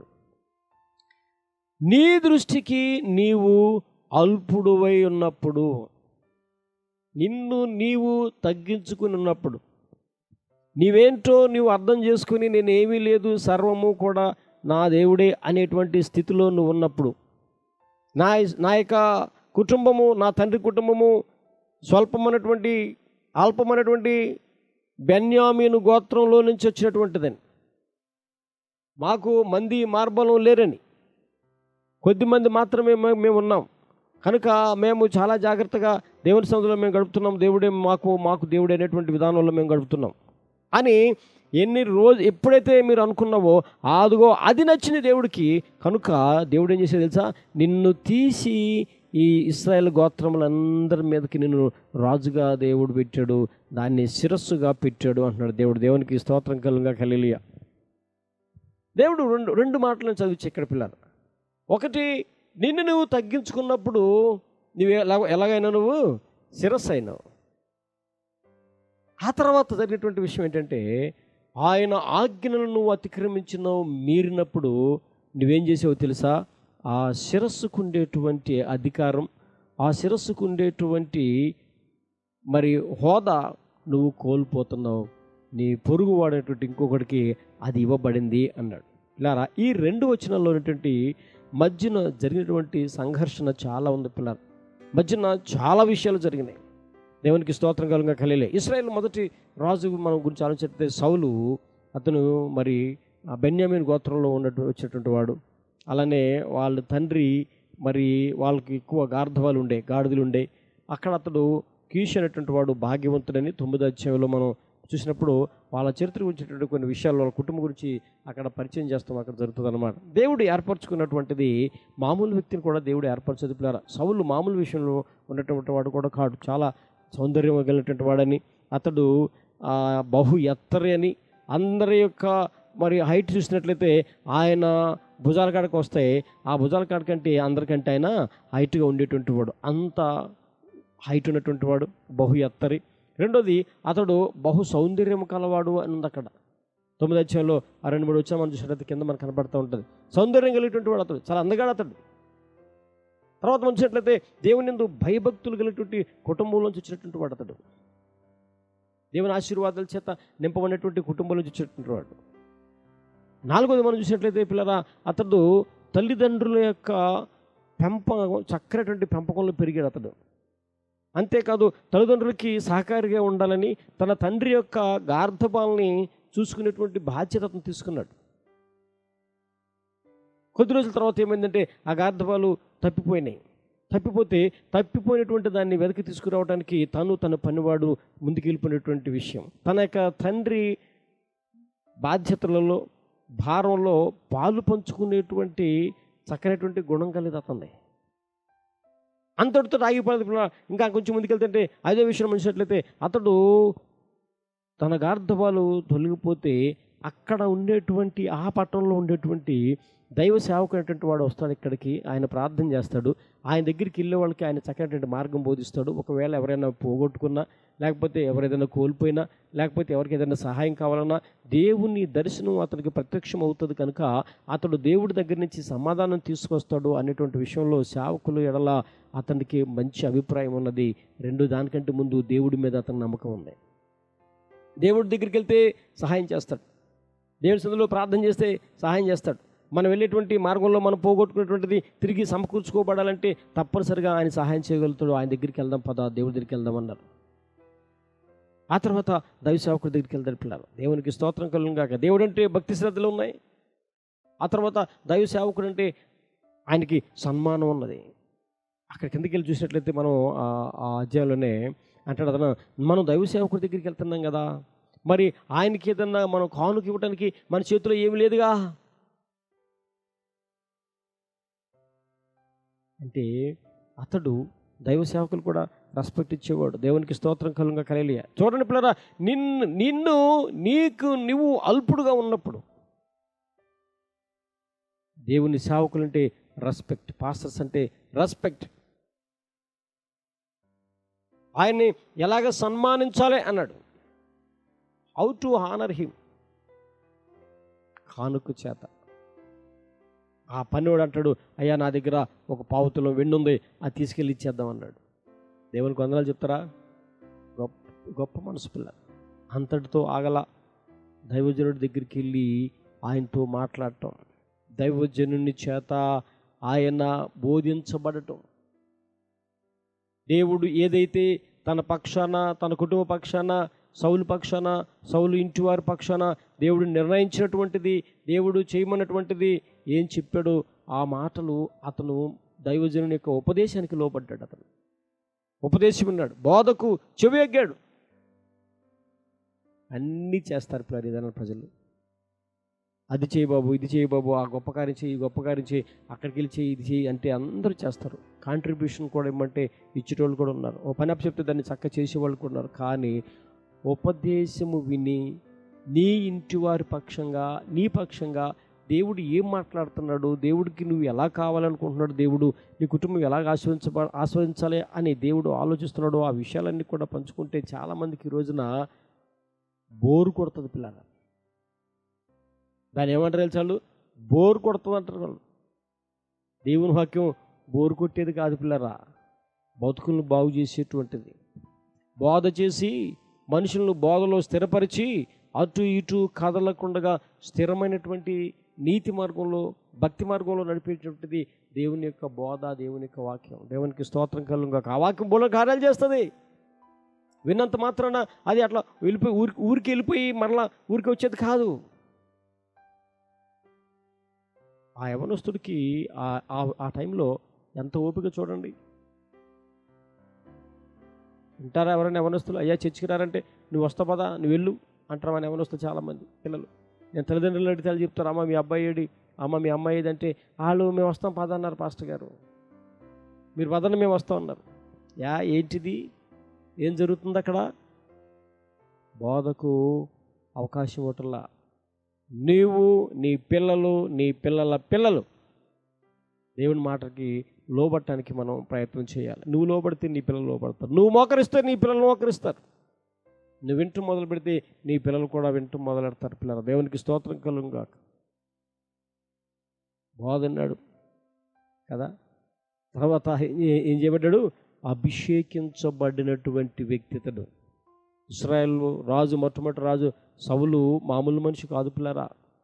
నీ దృష్టికి నీవు అల్పుడువై ఉన్నప్పుడు నిన్ను నీవు తగ్గించుకుని ఉన్నప్పుడు నీవేంటో నీవు అర్థం చేసుకుని నేనేమీ లేదు సర్వము కూడా నా దేవుడే అనేటువంటి స్థితిలో నువ్వు ఉన్నప్పుడు నా నా యొక్క కుటుంబము నా తండ్రి కుటుంబము స్వల్పమైనటువంటి అల్పమైనటువంటి బెన్యామీను గోత్రంలో నుంచి వచ్చినటువంటిదని మాకు మంది మార్బలం లేరని కొద్దిమంది మాత్రమే మే- మేము ఉన్నాం కనుక మేము చాలా జాగ్రత్తగా దేవుని సన్నిధిలో మేము గడుపుతున్నాం దేవుడే మాకు మాకు దేవుడే అనేటువంటి విధానంలో మేము గడుపుతున్నాం అని ఎన్ని రోజు ఎప్పుడైతే మీరు అనుకున్నావో అదిగో అది నచ్చింది దేవుడికి కనుక దేవుడు ఏం చేసేది తెలుసా నిన్ను తీసి ఈ ఇస్రాయేల్ గోత్రములందరి మీదకి నిన్ను రాజుగా దేవుడు పెట్టాడు దాన్ని శిరస్సుగా పెట్టాడు అంటున్నాడు దేవుడు దేవునికి స్తోత్రం కలుగా కలిలియ దేవుడు రెండు రెండు మాటలను చదివించి ఇక్కడ పిల్లలు ఒకటి నిన్ను నువ్వు తగ్గించుకున్నప్పుడు నువ్వు ఎలా ఎలాగైనా నువ్వు శిరస్సు అయినావు ఆ తర్వాత జరిగినటువంటి విషయం ఏంటంటే ఆయన ఆజ్ఞలను నువ్వు అతిక్రమించినావు మీరినప్పుడు నువ్వేం చేసావో తెలుసా ఆ శిరస్సుకు ఉండేటువంటి అధికారం ఆ శిరస్సుకు ఉండేటువంటి మరి హోదా నువ్వు కోల్పోతున్నావు నీ పొరుగు వాడేటువంటి ఇంకొకటికి అది ఇవ్వబడింది అన్నాడు పిల్లారా ఈ రెండు వచనాల్లో ఉన్నటువంటి మధ్యన జరిగినటువంటి సంఘర్షణ చాలా ఉంది పిల్లలు మధ్యన చాలా విషయాలు జరిగినాయి దేవునికి స్తోత్రం కలుగా కలిలే ఇస్రాయేల్ మొదటి రాజు మనం గురించి ఆలోచిస్తే సౌలు అతను మరి ఆ బెన్యామీన్ గోత్రంలో ఉన్నట్టు వచ్చినటువంటి వాడు అలానే వాళ్ళ తండ్రి మరి వాళ్ళకి ఎక్కువ గార్ధవాలు ఉండే గాడిదలు ఉండే అక్కడ అతడు కీష్ అనేటువంటి వాడు భాగ్యవంతుడని తొమ్మిది అధ్యాయంలో మనం చూసినప్పుడు వాళ్ళ చరిత్ర గురించినటువంటి కొన్ని విషయాలు వాళ్ళ కుటుంబం గురించి అక్కడ పరిచయం చేస్తాం అక్కడ జరుగుతుంది అనమాట దేవుడు ఏర్పరచుకున్నటువంటిది మామూలు వ్యక్తిని కూడా దేవుడు ఏర్పరచదు పిల్లరా సౌలు మామూలు విషయంలో ఉన్నటువంటి వాడు కూడా కాడు చాలా సౌందర్యం కలిగినటువంటి వాడని అతడు ఆ, బహు ఎత్తరి అని అందరి యొక్క మరి హైట్ చూసినట్లయితే ఆయన భుజాల కాడకు వస్తే ఆ భుజాల కాడ కంటే అందరికంటే ఆయన హైట్గా ఉండేటువంటి వాడు అంత హైట్ ఉన్నటువంటి వాడు బహు ఎత్తరి రెండోది అతడు బహు సౌందర్యం కలవాడు అని ఉంది అక్కడ తొమ్మిది అధ్యాయంలో ఆ రెండు మూడు వచ్చా మనం చూసినట్లయితే కింద మనకు కనబడుతూ ఉంటుంది సౌందర్యం కలిగినటువంటి వాడు అతడు చాలా అందగాడు అతడు తర్వాత మనం చూసినట్లయితే దేవుని ఎందు భయభక్తులు కలిగినటువంటి కుటుంబంలోంచి వచ్చినటువంటి వాడు అతడు దేవుని ఆశీర్వాదాల చేత నింపబడినటువంటి కుటుంబం నుంచి వచ్చినటువంటి వాడు నాలుగోది మనం చూసినట్లయితే పిల్లరా అతడు తల్లిదండ్రుల యొక్క పెంపకం చక్కనటువంటి పెంపకంలో పెరిగాడు అతడు అంతేకాదు తల్లిదండ్రులకి సహకారిగా ఉండాలని తన తండ్రి యొక్క గార్ధపాలని చూసుకునేటువంటి బాధ్యత అతను తీసుకున్నాడు కొద్ది రోజుల తర్వాత ఏమైందంటే ఆ గార్ధపాలు తప్పిపోయినాయి తప్పిపోతే తప్పిపోయినటువంటి దాన్ని వెనక్కి తీసుకురావడానికి తను తన పనివాడు ముందుకెళ్ళిపోయినటువంటి విషయం తన యొక్క తండ్రి బాధ్యతలలో భారంలో పాలు పంచుకునేటువంటి చక్కనటువంటి గుణం కలిగి అతన్ని అంతటితో ఆగిపోయింది పిల్ల. ఇంకా కొంచెం ముందుకెళ్తుంటే అదే విషయం మనిషినట్లయితే అతడు తన గార్ధవాలు తొలగిపోతే అక్కడ ఉండేటువంటి ఆ పట్టణంలో ఉండేటువంటి దైవ సేవకునేటువంటి వాడు వస్తాడు ఇక్కడికి ఆయన ప్రార్థన చేస్తాడు ఆయన దగ్గరికి వెళ్ళే వాళ్ళకి ఆయన చక్కనటువంటి మార్గం బోధిస్తాడు ఒకవేళ ఎవరైనా పోగొట్టుకున్నా లేకపోతే ఎవరైనా కోల్పోయినా లేకపోతే ఎవరికి ఏదైనా సహాయం కావాలన్నా దేవుని దర్శనం అతనికి ప్రత్యక్షం అవుతుంది కనుక అతడు దేవుడి దగ్గర నుంచి సమాధానం తీసుకొస్తాడు అనేటువంటి విషయంలో సేవకులు ఎడల అతనికి మంచి అభిప్రాయం ఉన్నది రెండు దానికంటే ముందు దేవుడి మీద అతని నమ్మకం ఉంది దేవుడి దగ్గరికి వెళ్తే సహాయం చేస్తాడు దేవుడి సందులో ప్రార్థన చేస్తే సహాయం చేస్తాడు మనం వెళ్ళేటువంటి మార్గంలో మనం పోగొట్టుకునేటువంటిది తిరిగి సమకూర్చుకోబడాలంటే తప్పనిసరిగా ఆయన సహాయం చేయగలుగుతాడు ఆయన దగ్గరికి వెళ్దాం పద దేవుడి దగ్గరికి వెళ్దాం అన్నారు ఆ తర్వాత దైవ సేవకుడి దగ్గరికి వెళ్తారు పిల్లలు దేవునికి స్తోత్రం కలుగాక దేవుడు అంటే భక్తి శ్రద్ధలు ఉన్నాయి ఆ తర్వాత దైవ సేవకుడు అంటే ఆయనకి సన్మానం ఉన్నది అక్కడ కిందకి వెళ్ళి చూసినట్లయితే మనం ఆ- ఆ అధ్యాయంలోనే అంటాడు అతను మనం దైవ సేవకుడి దగ్గరికి వెళ్తున్నాం కదా మరి ఆయనకి ఏదన్నా మనం కానుక ఇవ్వడానికి మన చేతిలో ఏమి లేదుగా అంటే అతడు దైవ సేవకులు కూడా రెస్పెక్ట్ ఇచ్చేవాడు దేవునికి స్తోత్రం కలుగా కలియ చూడండి పిల్లరా నిన్ను నిన్ను నీకు నువ్వు అల్పుడుగా ఉన్నప్పుడు దేవుని సేవకులు అంటే రెస్పెక్ట్ పాస్టర్స్ అంటే రెస్పెక్ట్ ఆయన్ని ఎలాగ సన్మానించాలి అన్నాడు హౌ టు హానర్ హిమ్ కానుక చేత ఆ పనివాడు అంటాడు అయ్యా నా దగ్గర ఒక పావుతులో వెండి ఉంది అది తీసుకెళ్ళి ఇచ్చేద్దాం అన్నాడు దేవునికి వందనాలు చెప్తారా గొప్ప గొప్ప మనసు పిల్ల అంతటితో ఆగల దైవజనుడి దగ్గరికి వెళ్ళి ఆయనతో మాట్లాడటం దైవజనుని చేత ఆయన బోధించబడటం దేవుడు ఏదైతే తన పక్షాన తన కుటుంబ పక్షాన సౌలు పక్షాన సౌలు ఇంటివారి పక్షాన దేవుడు నిర్ణయించినటువంటిది దేవుడు చేయమన్నటువంటిది ఏం చెప్పాడో ఆ మాటలు అతను దైవజనుని యొక్క ఉపదేశానికి లోపడ్డాడు అతను ఉపదేశం విన్నాడు బోధకు చెవి ఎగ్గాడు అన్నీ చేస్తారు పిల్లలు ఏదైనా ప్రజలు అది చేయి బాబు ఇది చేయి బాబు ఆ గొప్ప కార్యం చేయి ఈ గొప్ప కార్యం చేయి అక్కడికి వెళ్ళి చేయి ఇది చేయి అంటే అందరూ చేస్తారు కాంట్రిబ్యూషన్ కూడా ఇమ్మంటే ఇచ్చేటోళ్ళు కూడా ఉన్నారు ఓ పని చెప్తే దాన్ని చక్క చేసేవాళ్ళు కూడా ఉన్నారు కానీ ఉపదేశము విని నీ ఇంటి వారి పక్షంగా నీ పక్షంగా దేవుడు ఏం మాట్లాడుతున్నాడు దేవుడికి నువ్వు ఎలా కావాలనుకుంటున్నాడు దేవుడు నీ కుటుంబం ఎలా ఆశ్రయించ ఆస్వాదించాలి అని దేవుడు ఆలోచిస్తున్నాడు ఆ విషయాలన్నీ కూడా పంచుకుంటే చాలామందికి ఈ రోజున బోరు కొడుతుంది పిల్లలు దాన్ని ఏమంటారు తెలుసాలు బోరు కొడుతుంది అంటారు వాళ్ళు దేవుని వాక్యం బోరు కొట్టేది కాదు పిల్లరా బతుకులను బాగు చేసేటువంటిది బోధ చేసి మనుషులను బోధలో స్థిరపరిచి అటు ఇటు కదలకుండగా స్థిరమైనటువంటి నీతి మార్గంలో భక్తి మార్గంలో నడిపేటువంటిది దేవుని యొక్క బోధ దేవుని యొక్క వాక్యం దేవునికి స్తోత్రం కలుగా ఆ వాక్యం బోలో కార్యాలు చేస్తుంది విన్నంత మాత్రాన అది అట్లా వెళ్ళిపోయి ఊరికి ఊరికి వెళ్ళిపోయి మరలా ఊరికి వచ్చేది కాదు ఆ యవనస్తుడికి ఆ- ఆ- ఆ టైంలో ఎంత ఓపిక చూడండి ఉంటారా ఎవరైనా యవనస్తులు అయ్యా చర్చికిరారంటే నువ్వు వస్తావు పదా నువ్వు వెళ్ళు అంటారు మన యవనస్తులు చాలామంది పిల్లలు నేను తల్లిదండ్రులు అడిగితే వాళ్ళు చెప్తారు అమ్మ మీ అబ్బాయి ఏడి అమ్మ మీ అమ్మాయి ఏది అంటే వాళ్ళు మేము వస్తాం పద అన్నారు పాస్టర్ గారు మీరు పదండి మేము వస్తాం అన్నారు యా ఏంటిది ఏం జరుగుతుంది అక్కడ బోధకు అవకాశం ఇవ్వటంలా నీవు నీ పిల్లలు నీ పిల్లల పిల్లలు దేవుని మాటకి లోబట్టడానికి మనం ప్రయత్నం చేయాలి నువ్వు లోబడితే నీ పిల్లలు లోబడతారు నువ్వు మోకరిస్తే నీ పిల్లలు మోకరిస్తారు నువ్వు వింటూ మొదలు పెడితే నీ పిల్లలు కూడా వింటూ మొదలెడతారు పిల్లలు దేవునికి స్తోత్రం కలుగాక బోధన్నాడు కదా తర్వాత ఏ- ఏం చేయబడ్డాడు అభిషేకించబడినటువంటి వ్యక్తితడు ఇస్రాయల్ రాజు మొట్టమొదటి రాజు సవులు మామూలు మనిషి కాదు పిల్లరా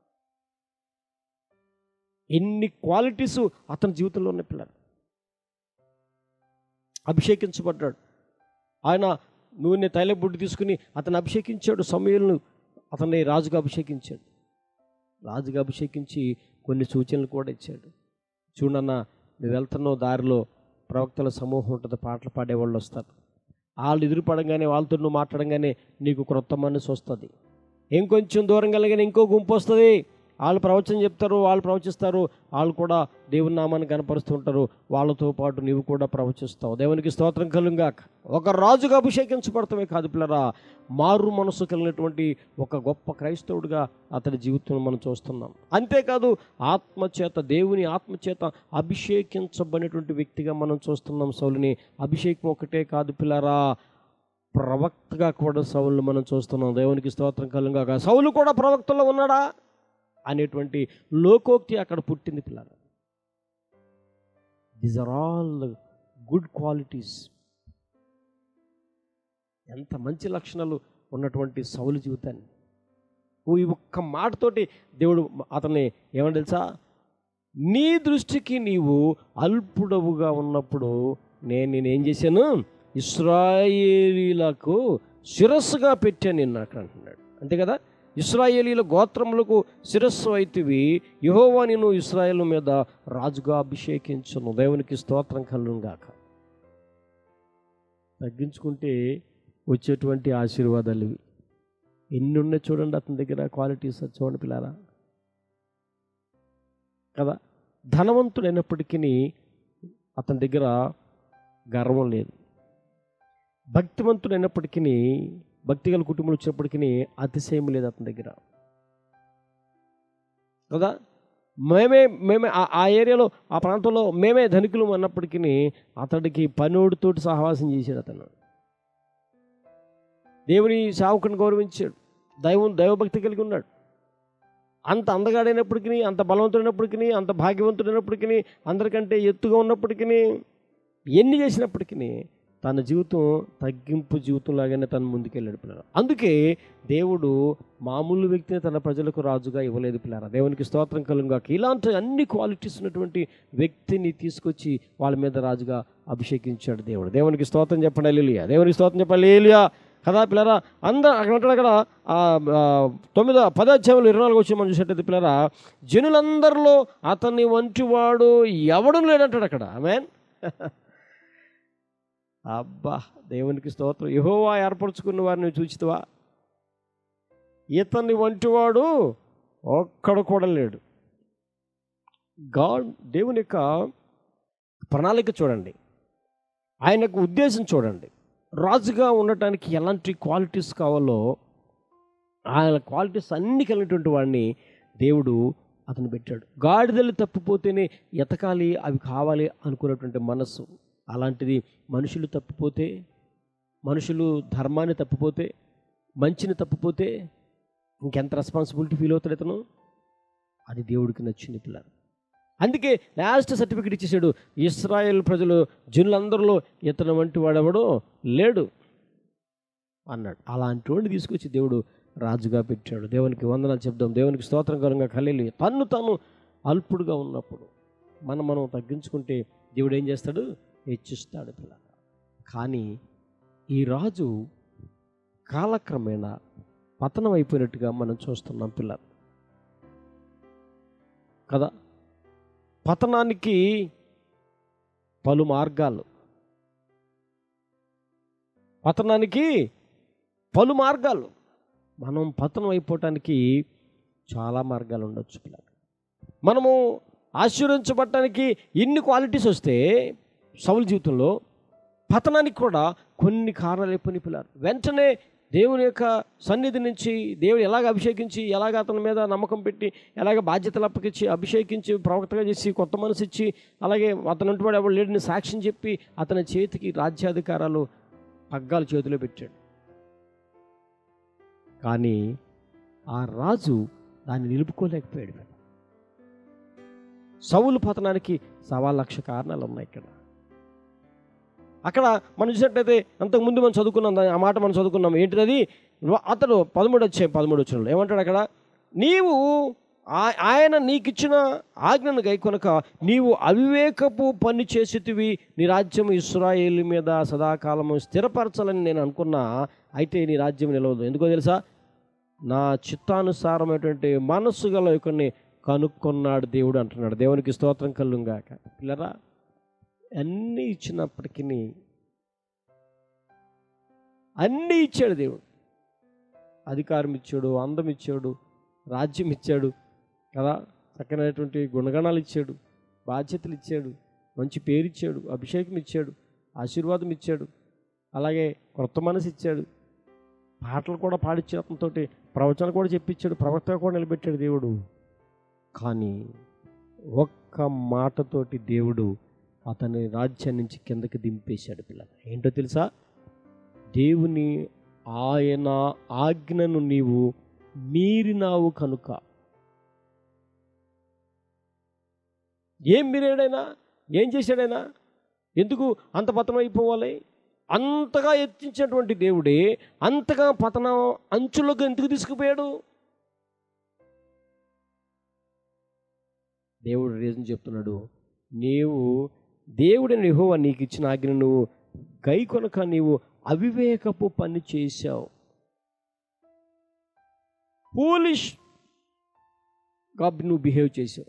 ఎన్ని క్వాలిటీస్ అతని జీవితంలో ఉన్న పిల్లలు అభిషేకించబడ్డాడు ఆయన నూనె తైలబుడ్డి తీసుకుని అతను అభిషేకించాడు సమయంలో అతన్ని రాజుగా అభిషేకించాడు రాజుగా అభిషేకించి కొన్ని సూచనలు కూడా ఇచ్చాడు చూడన్న నువ్వు వెళ్తున్నావు దారిలో ప్రవక్తల సమూహం ఉంటుంది పాటలు పాడేవాళ్ళు వస్తారు వాళ్ళు ఎదురు పడంగానే వాళ్ళతో నువ్వు మాట్లాడంగానే నీకు క్రొత్త మనసు వస్తుంది ఇంకొంచెం దూరం కలిగిన ఇంకో గుంపు వస్తుంది వాళ్ళు ప్రవచనం చెప్తారు వాళ్ళు ప్రవచిస్తారు వాళ్ళు కూడా దేవుని నామాన్ని కనపరుస్తుంటారు వాళ్ళతో పాటు నీవు కూడా ప్రవచిస్తావు దేవునికి స్తోత్రం కలుగాక ఒక రాజుగా అభిషేకించబడతామే కాదు పిల్లరా మారు మనసు కలిగినటువంటి ఒక గొప్ప క్రైస్తవుడిగా అతని జీవితం మనం చూస్తున్నాం అంతేకాదు ఆత్మచేత దేవుని ఆత్మచేత అభిషేకించబడినటువంటి వ్యక్తిగా మనం చూస్తున్నాం సౌలుని అభిషేకం ఒకటే కాదు పిల్లరా ప్రవక్తగా కూడా సౌలు మనం చూస్తున్నాం దేవునికి స్తోత్రం కలుగాక సౌలు కూడా ప్రవక్తలో ఉన్నాడా అనేటువంటి లోకోక్తి అక్కడ పుట్టింది పిల్లలు these are all good qualities ఎంత మంచి లక్షణాలు ఉన్నటువంటి సౌలు జీవితాన్ని ఓ ఈ ఒక్క మాటతోటి దేవుడు అతన్ని ఏమని తెలుసా నీ దృష్టికి నీవు అల్పుడవుగా ఉన్నప్పుడు నేను నేనేం చేశాను ఇస్రాయేలీలకు శిరస్సుగా పెట్టాను నిన్ను అక్కడ అంటున్నాడు అంతే కదా ఇస్రాయేలీల గోత్రములకు శిరస్సు అయితివి యహోవా నేను ఇస్రాయేల్ మీద రాజుగా అభిషేకించును దేవునికి స్తోత్రం కలుగాక తగ్గించుకుంటే వచ్చేటువంటి ఆశీర్వాదాలు ఇవి ఎన్ని ఉన్నాయి చూడండి అతని దగ్గర క్వాలిటీస్ చూడండి పిల్లారా కదా ధనవంతుడైనప్పటికీ అతని దగ్గర గర్వం లేదు భక్తివంతుడు అయినప్పటికీ భక్తిగల కుటుంబంలో వచ్చినప్పటికీ అతిశయం లేదు అతని దగ్గర కదా మేమే మేమే ఆ- ఆ ఏరియాలో ఆ ప్రాంతంలో మేమే ధనికులు అన్నప్పటికీ అతడికి పనోడితోటి సహవాసం చేశాడు అతను దేవుని సేవకుని గౌరవించాడు దైవం దైవభక్తి కలిగి ఉన్నాడు అంత అందగాడైనప్పటికీ అంత బలవంతుడైనప్పటికీ అంత భాగ్యవంతుడైనప్పటికీ అందరికంటే ఎత్తుగా ఉన్నప్పటికీ ఎన్ని చేసినప్పటికీ తన జీవితం తగ్గింపు జీవితంలాగానే తను ముందుకెళ్ళాడు పిల్లలు అందుకే దేవుడు మామూలు వ్యక్తిని తన ప్రజలకు రాజుగా ఇవ్వలేదు పిల్లరా దేవునికి స్తోత్రం కలుగా ఇలాంటి అన్ని క్వాలిటీస్ ఉన్నటువంటి వ్యక్తిని తీసుకొచ్చి వాళ్ళ మీద రాజుగా అభిషేకించాడు దేవుడు దేవునికి స్తోత్రం చెప్పండి లేలియా దేవునికి స్తోత్రం చెప్పండి లేలియా కదా పిల్లరా అందరూ అక్కడ అంటాడు అక్కడ ఆ, ఆ, తొమ్మిదో పదో అధ్యాయంలో ఇరవై నాలుగు వచ్చి మనం చూసేటది పిల్లరా జనులందరిలో అతని వంటి వాడు ఎవడు లేడంటాడు అక్కడ ఆమెన్ అబ్బా దేవునికి స్తోత్రం యహోవా ఏర్పరచుకున్న వారిని చూచితవా ఇతని వంటివాడు ఒక్కడు కూడా లేడు గాడ్ దేవుని యొక్క ప్రణాళిక చూడండి ఆయన యొక్క ఉద్దేశం చూడండి రాజుగా ఉండటానికి ఎలాంటి క్వాలిటీస్ కావాలో ఆయన క్వాలిటీస్ అన్ని కలిగినటువంటి వాడిని దేవుడు అతను పెట్టాడు గాడిదలు తప్పిపోతేనే ఎతకాలి అవి కావాలి అనుకున్నటువంటి మనస్సు అలాంటిది మనుషులు తప్పిపోతే మనుషులు ధర్మాన్ని తప్పిపోతే మంచిని తప్పిపోతే ఇంకెంత రెస్పాన్సిబిలిటీ ఫీల్ అవుతాడు ఇతను అది దేవుడికి నచ్చింది పిల్లలు అందుకే లాస్ట్ సర్టిఫికెట్ ఇచ్చేసాడు ఇస్రాయేల్ ప్రజలు జనులందరిలో ఇతను వంటి వాడెవడో లేడు అన్నాడు అలాంటి వాడిని తీసుకొచ్చి దేవుడు రాజుగా పెట్టాడు దేవునికి వందనాలు చెప్దాం దేవునికి స్తోత్రకరంగా కలిగి తన్ను తాను అల్పుడుగా ఉన్నప్పుడు మనం మనం తగ్గించుకుంటే దేవుడు ఏం చేస్తాడు హెచ్చిస్తాడు పిల్ల కానీ ఈ రాజు కాలక్రమేణా పతనం అయిపోయినట్టుగా మనం చూస్తున్నాం పిల్లలు కదా పతనానికి పలు మార్గాలు పతనానికి పలు మార్గాలు మనం పతనం అయిపోవటానికి చాలా మార్గాలు ఉండొచ్చు పిల్లలు మనము ఆశీర్వించబడటానికి ఇన్ని క్వాలిటీస్ వస్తే సౌలు జీవితంలో పతనానికి కూడా కొన్ని కారణాలు అయిపోయిన పిల్లలు వెంటనే దేవుని యొక్క సన్నిధి నుంచి దేవుడు ఎలాగ అభిషేకించి ఎలాగ అతని మీద నమ్మకం పెట్టి ఎలాగ బాధ్యతలు అప్పగించి అభిషేకించి ప్రవక్తగా చేసి కొత్త మనసు ఇచ్చి అలాగే అతను అంటువాడు ఎవరు లేడిని సాక్ష్యం చెప్పి అతని చేతికి రాజ్యాధికారాలు పగ్గాలు చేతిలో పెట్టాడు కానీ ఆ రాజు దాన్ని నిలుపుకోలేకపోయాడు కదా సౌలు పతనానికి సవా లక్ష కారణాలు ఉన్నాయి ఇక్కడ అక్కడ మనం చూసినట్టయితే అంతకుముందు మనం చదువుకున్నాం దాని- ఆ మాట మనం చదువుకున్నాం ఏంటిది అది అతడు పదమూడు వచ్చే పదమూడు వచ్చిన ఏమంటాడు అక్కడ నీవు ఆ- ఆయన నీకిచ్చిన ఆజ్ఞను గైకొనక నీవు అవివేకపు పని చేసేటివి నీ రాజ్యం ఇస్రాయేల్ మీద సదాకాలము స్థిరపరచాలని నేను అనుకున్నా అయితే నీ రాజ్యం నిలవదు ఎందుకో తెలుసా నా చిత్తానుసారమైనటువంటి మనస్సు గల ఒకరిని కనుక్కున్నాడు దేవుడు అంటున్నాడు దేవునికి స్తోత్రం కలుగాక పిల్లరా అన్నీ ఇచ్చినప్పటికీ అన్నీ ఇచ్చాడు దేవుడు అధికారం ఇచ్చాడు అందం ఇచ్చాడు రాజ్యం ఇచ్చాడు కదా చక్కనైనటువంటి గుణగణాలు ఇచ్చాడు బాధ్యతలు ఇచ్చాడు మంచి పేరు ఇచ్చాడు అభిషేకం ఇచ్చాడు ఆశీర్వాదం ఇచ్చాడు అలాగే కొత్త మనసు ఇచ్చాడు పాటలు కూడా పాడిచ్చాడు అతనితోటి ప్రవచనాలు కూడా చెప్పించాడు ప్రవక్త కూడా నిలబెట్టాడు దేవుడు కానీ ఒక్క మాటతోటి దేవుడు అతని రాజ్యం నుంచి కిందకి దింపేశాడు పిల్లలు ఏంటో తెలుసా దేవుని ఆయన ఆజ్ఞను నీవు మీరినావు కనుక ఏం మీరాడైనా ఏం చేశాడైనా ఎందుకు అంత పతనం అయిపోవాలి అంతగా ఎత్తించినటువంటి దేవుడే అంతగా పతనం అంచులకు ఎందుకు తీసుకుపోయాడు దేవుడు రీజన్ చెప్తున్నాడు నీవు దేవుడిని యెహోవా నీకు ఇచ్చిన ఆజ్ఞ నువ్వు గై కొనక నీవు అవివేకపు పని చేశావు పోలిష్ కాబట్టి నువ్వు బిహేవ్ చేసావు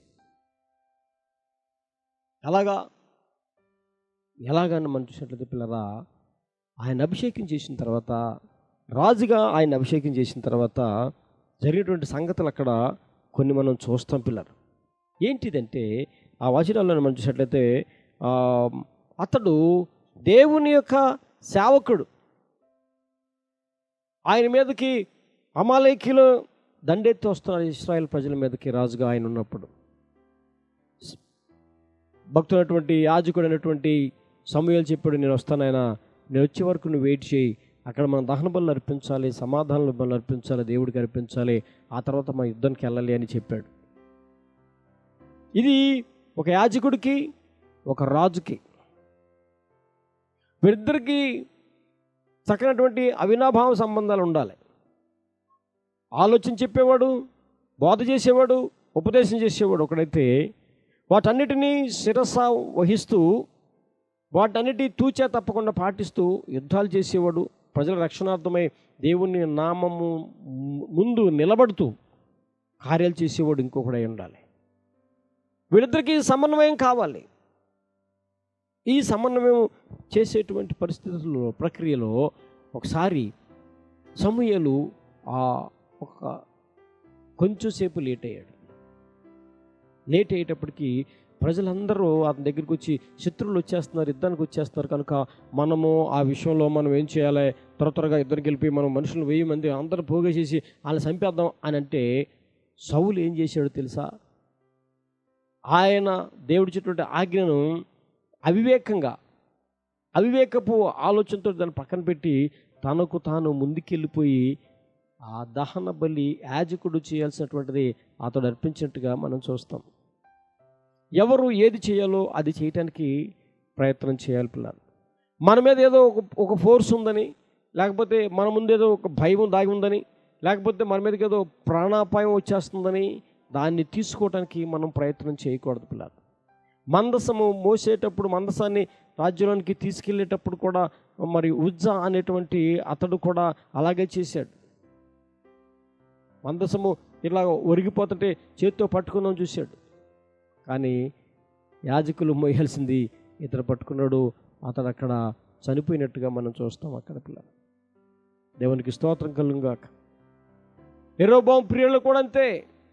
ఎలాగా ఎలాగని మనం చూసినట్లయితే పిల్లరా ఆయన అభిషేకం చేసిన తర్వాత రాజుగా ఆయన అభిషేకం చేసిన తర్వాత జరిగినటువంటి సంగతులు అక్కడ కొన్ని మనం చూస్తాం పిల్లలు ఏంటిదంటే ఆ వచనాలను మనం చూసినట్లయితే ఆ, అతడు దేవుని యొక్క సేవకుడు ఆయన మీదకి అమాలేకీలో దండెత్తి వస్తున్నారు ఇస్రాయేల్ ప్రజల మీదకి రాజుగా ఆయన ఉన్నప్పుడు భక్తుడైనటువంటి యాజకుడు అయినటువంటి సమయాలు చెప్పాడు నేను వస్తాను ఆయన నేను వచ్చే వరకు నువ్వు వెయిట్ చేయి అక్కడ మనం దహన బలు అర్పించాలి సమాధాన బలు అర్పించాలి దేవుడికి అర్పించాలి ఆ తర్వాత మన యుద్ధానికి వెళ్ళాలి అని చెప్పాడు ఇది ఒక యాజకుడికి ఒక రాజుకి వీరిద్దరికి చక్కనటువంటి అవినాభావ సంబంధాలు ఉండాలి ఆలోచన చెప్పేవాడు బోధ చేసేవాడు ఉపదేశం చేసేవాడు ఒకడైతే వాటన్నిటినీ శిరస వహిస్తూ వాటన్నిటి తూచా తప్పకుండా పాటిస్తూ యుద్ధాలు చేసేవాడు ప్రజల రక్షణార్థమై దేవుని నామము ముందు నిలబడుతూ కార్యాలు చేసేవాడు ఇంకొకడై ఉండాలి వీళ్ళిద్దరికీ సమన్వయం కావాలి ఈ సమన్వయం చేసేటువంటి పరిస్థితుల్లో ప్రక్రియలో ఒకసారి సమూహలు ఆ ఒక కొంచెం సేపు లేట్ అయ్యాడు లేట్ అయ్యేటప్పటికి ప్రజలందరూ అతని దగ్గరికి వచ్చి శత్రువులు వచ్చేస్తున్నారు యుద్ధానికి వచ్చేస్తున్నారు కనుక మనము ఆ విషయంలో మనం ఏం చేయాలి త్వర త్వరగా యుద్ధానికి వెళ్ళిపోయి మనం మనుషులు వెయ్యి మంది అందరూ పోగేసేసి వాళ్ళని చంపేద్దాం అని అంటే సౌలు ఏం చేశాడో తెలుసా ఆయన దేవుడిచ్చేటువంటి ఆజ్ఞను అవివేకంగా అవివేకపు ఆలోచనతో దాన్ని పక్కన పెట్టి తనకు తాను ముందుకెళ్ళిపోయి ఆ దహన బలి యాజకుడు చేయాల్సినటువంటిది అతడు అర్పించినట్టుగా మనం చూస్తాం ఎవరు ఏది చేయాలో అది చేయటానికి ప్రయత్నం చేయాలి పిల్లలు మన మీద ఏదో ఒక ఒక ఫోర్స్ ఉందని లేకపోతే మన ముందు ఏదో ఒక భయం దాగి ఉందని లేకపోతే మన మీదకి ఏదో ప్రాణాపాయం వచ్చేస్తుందని దాన్ని తీసుకోవటానికి మనం ప్రయత్నం చేయకూడదు పిల్లలు మందసము మోసేటప్పుడు మందసాన్ని రాజ్యంలోనికి తీసుకెళ్ళేటప్పుడు కూడా మరి ఉజ్జ అనేటువంటి అతడు కూడా అలాగే చేశాడు మందసము ఇలా ఒరిగిపోతుంటే చేత్తో పట్టుకుందాం చూశాడు కానీ యాజకులు మోయాల్సింది ఇతడు పట్టుకున్నాడు అతడు అక్కడ చనిపోయినట్టుగా మనం చూస్తాం అక్కడ పిల్ల దేవునికి స్తోత్రం కలుగాక ఎరోబాం ప్రియులు కూడా అంతే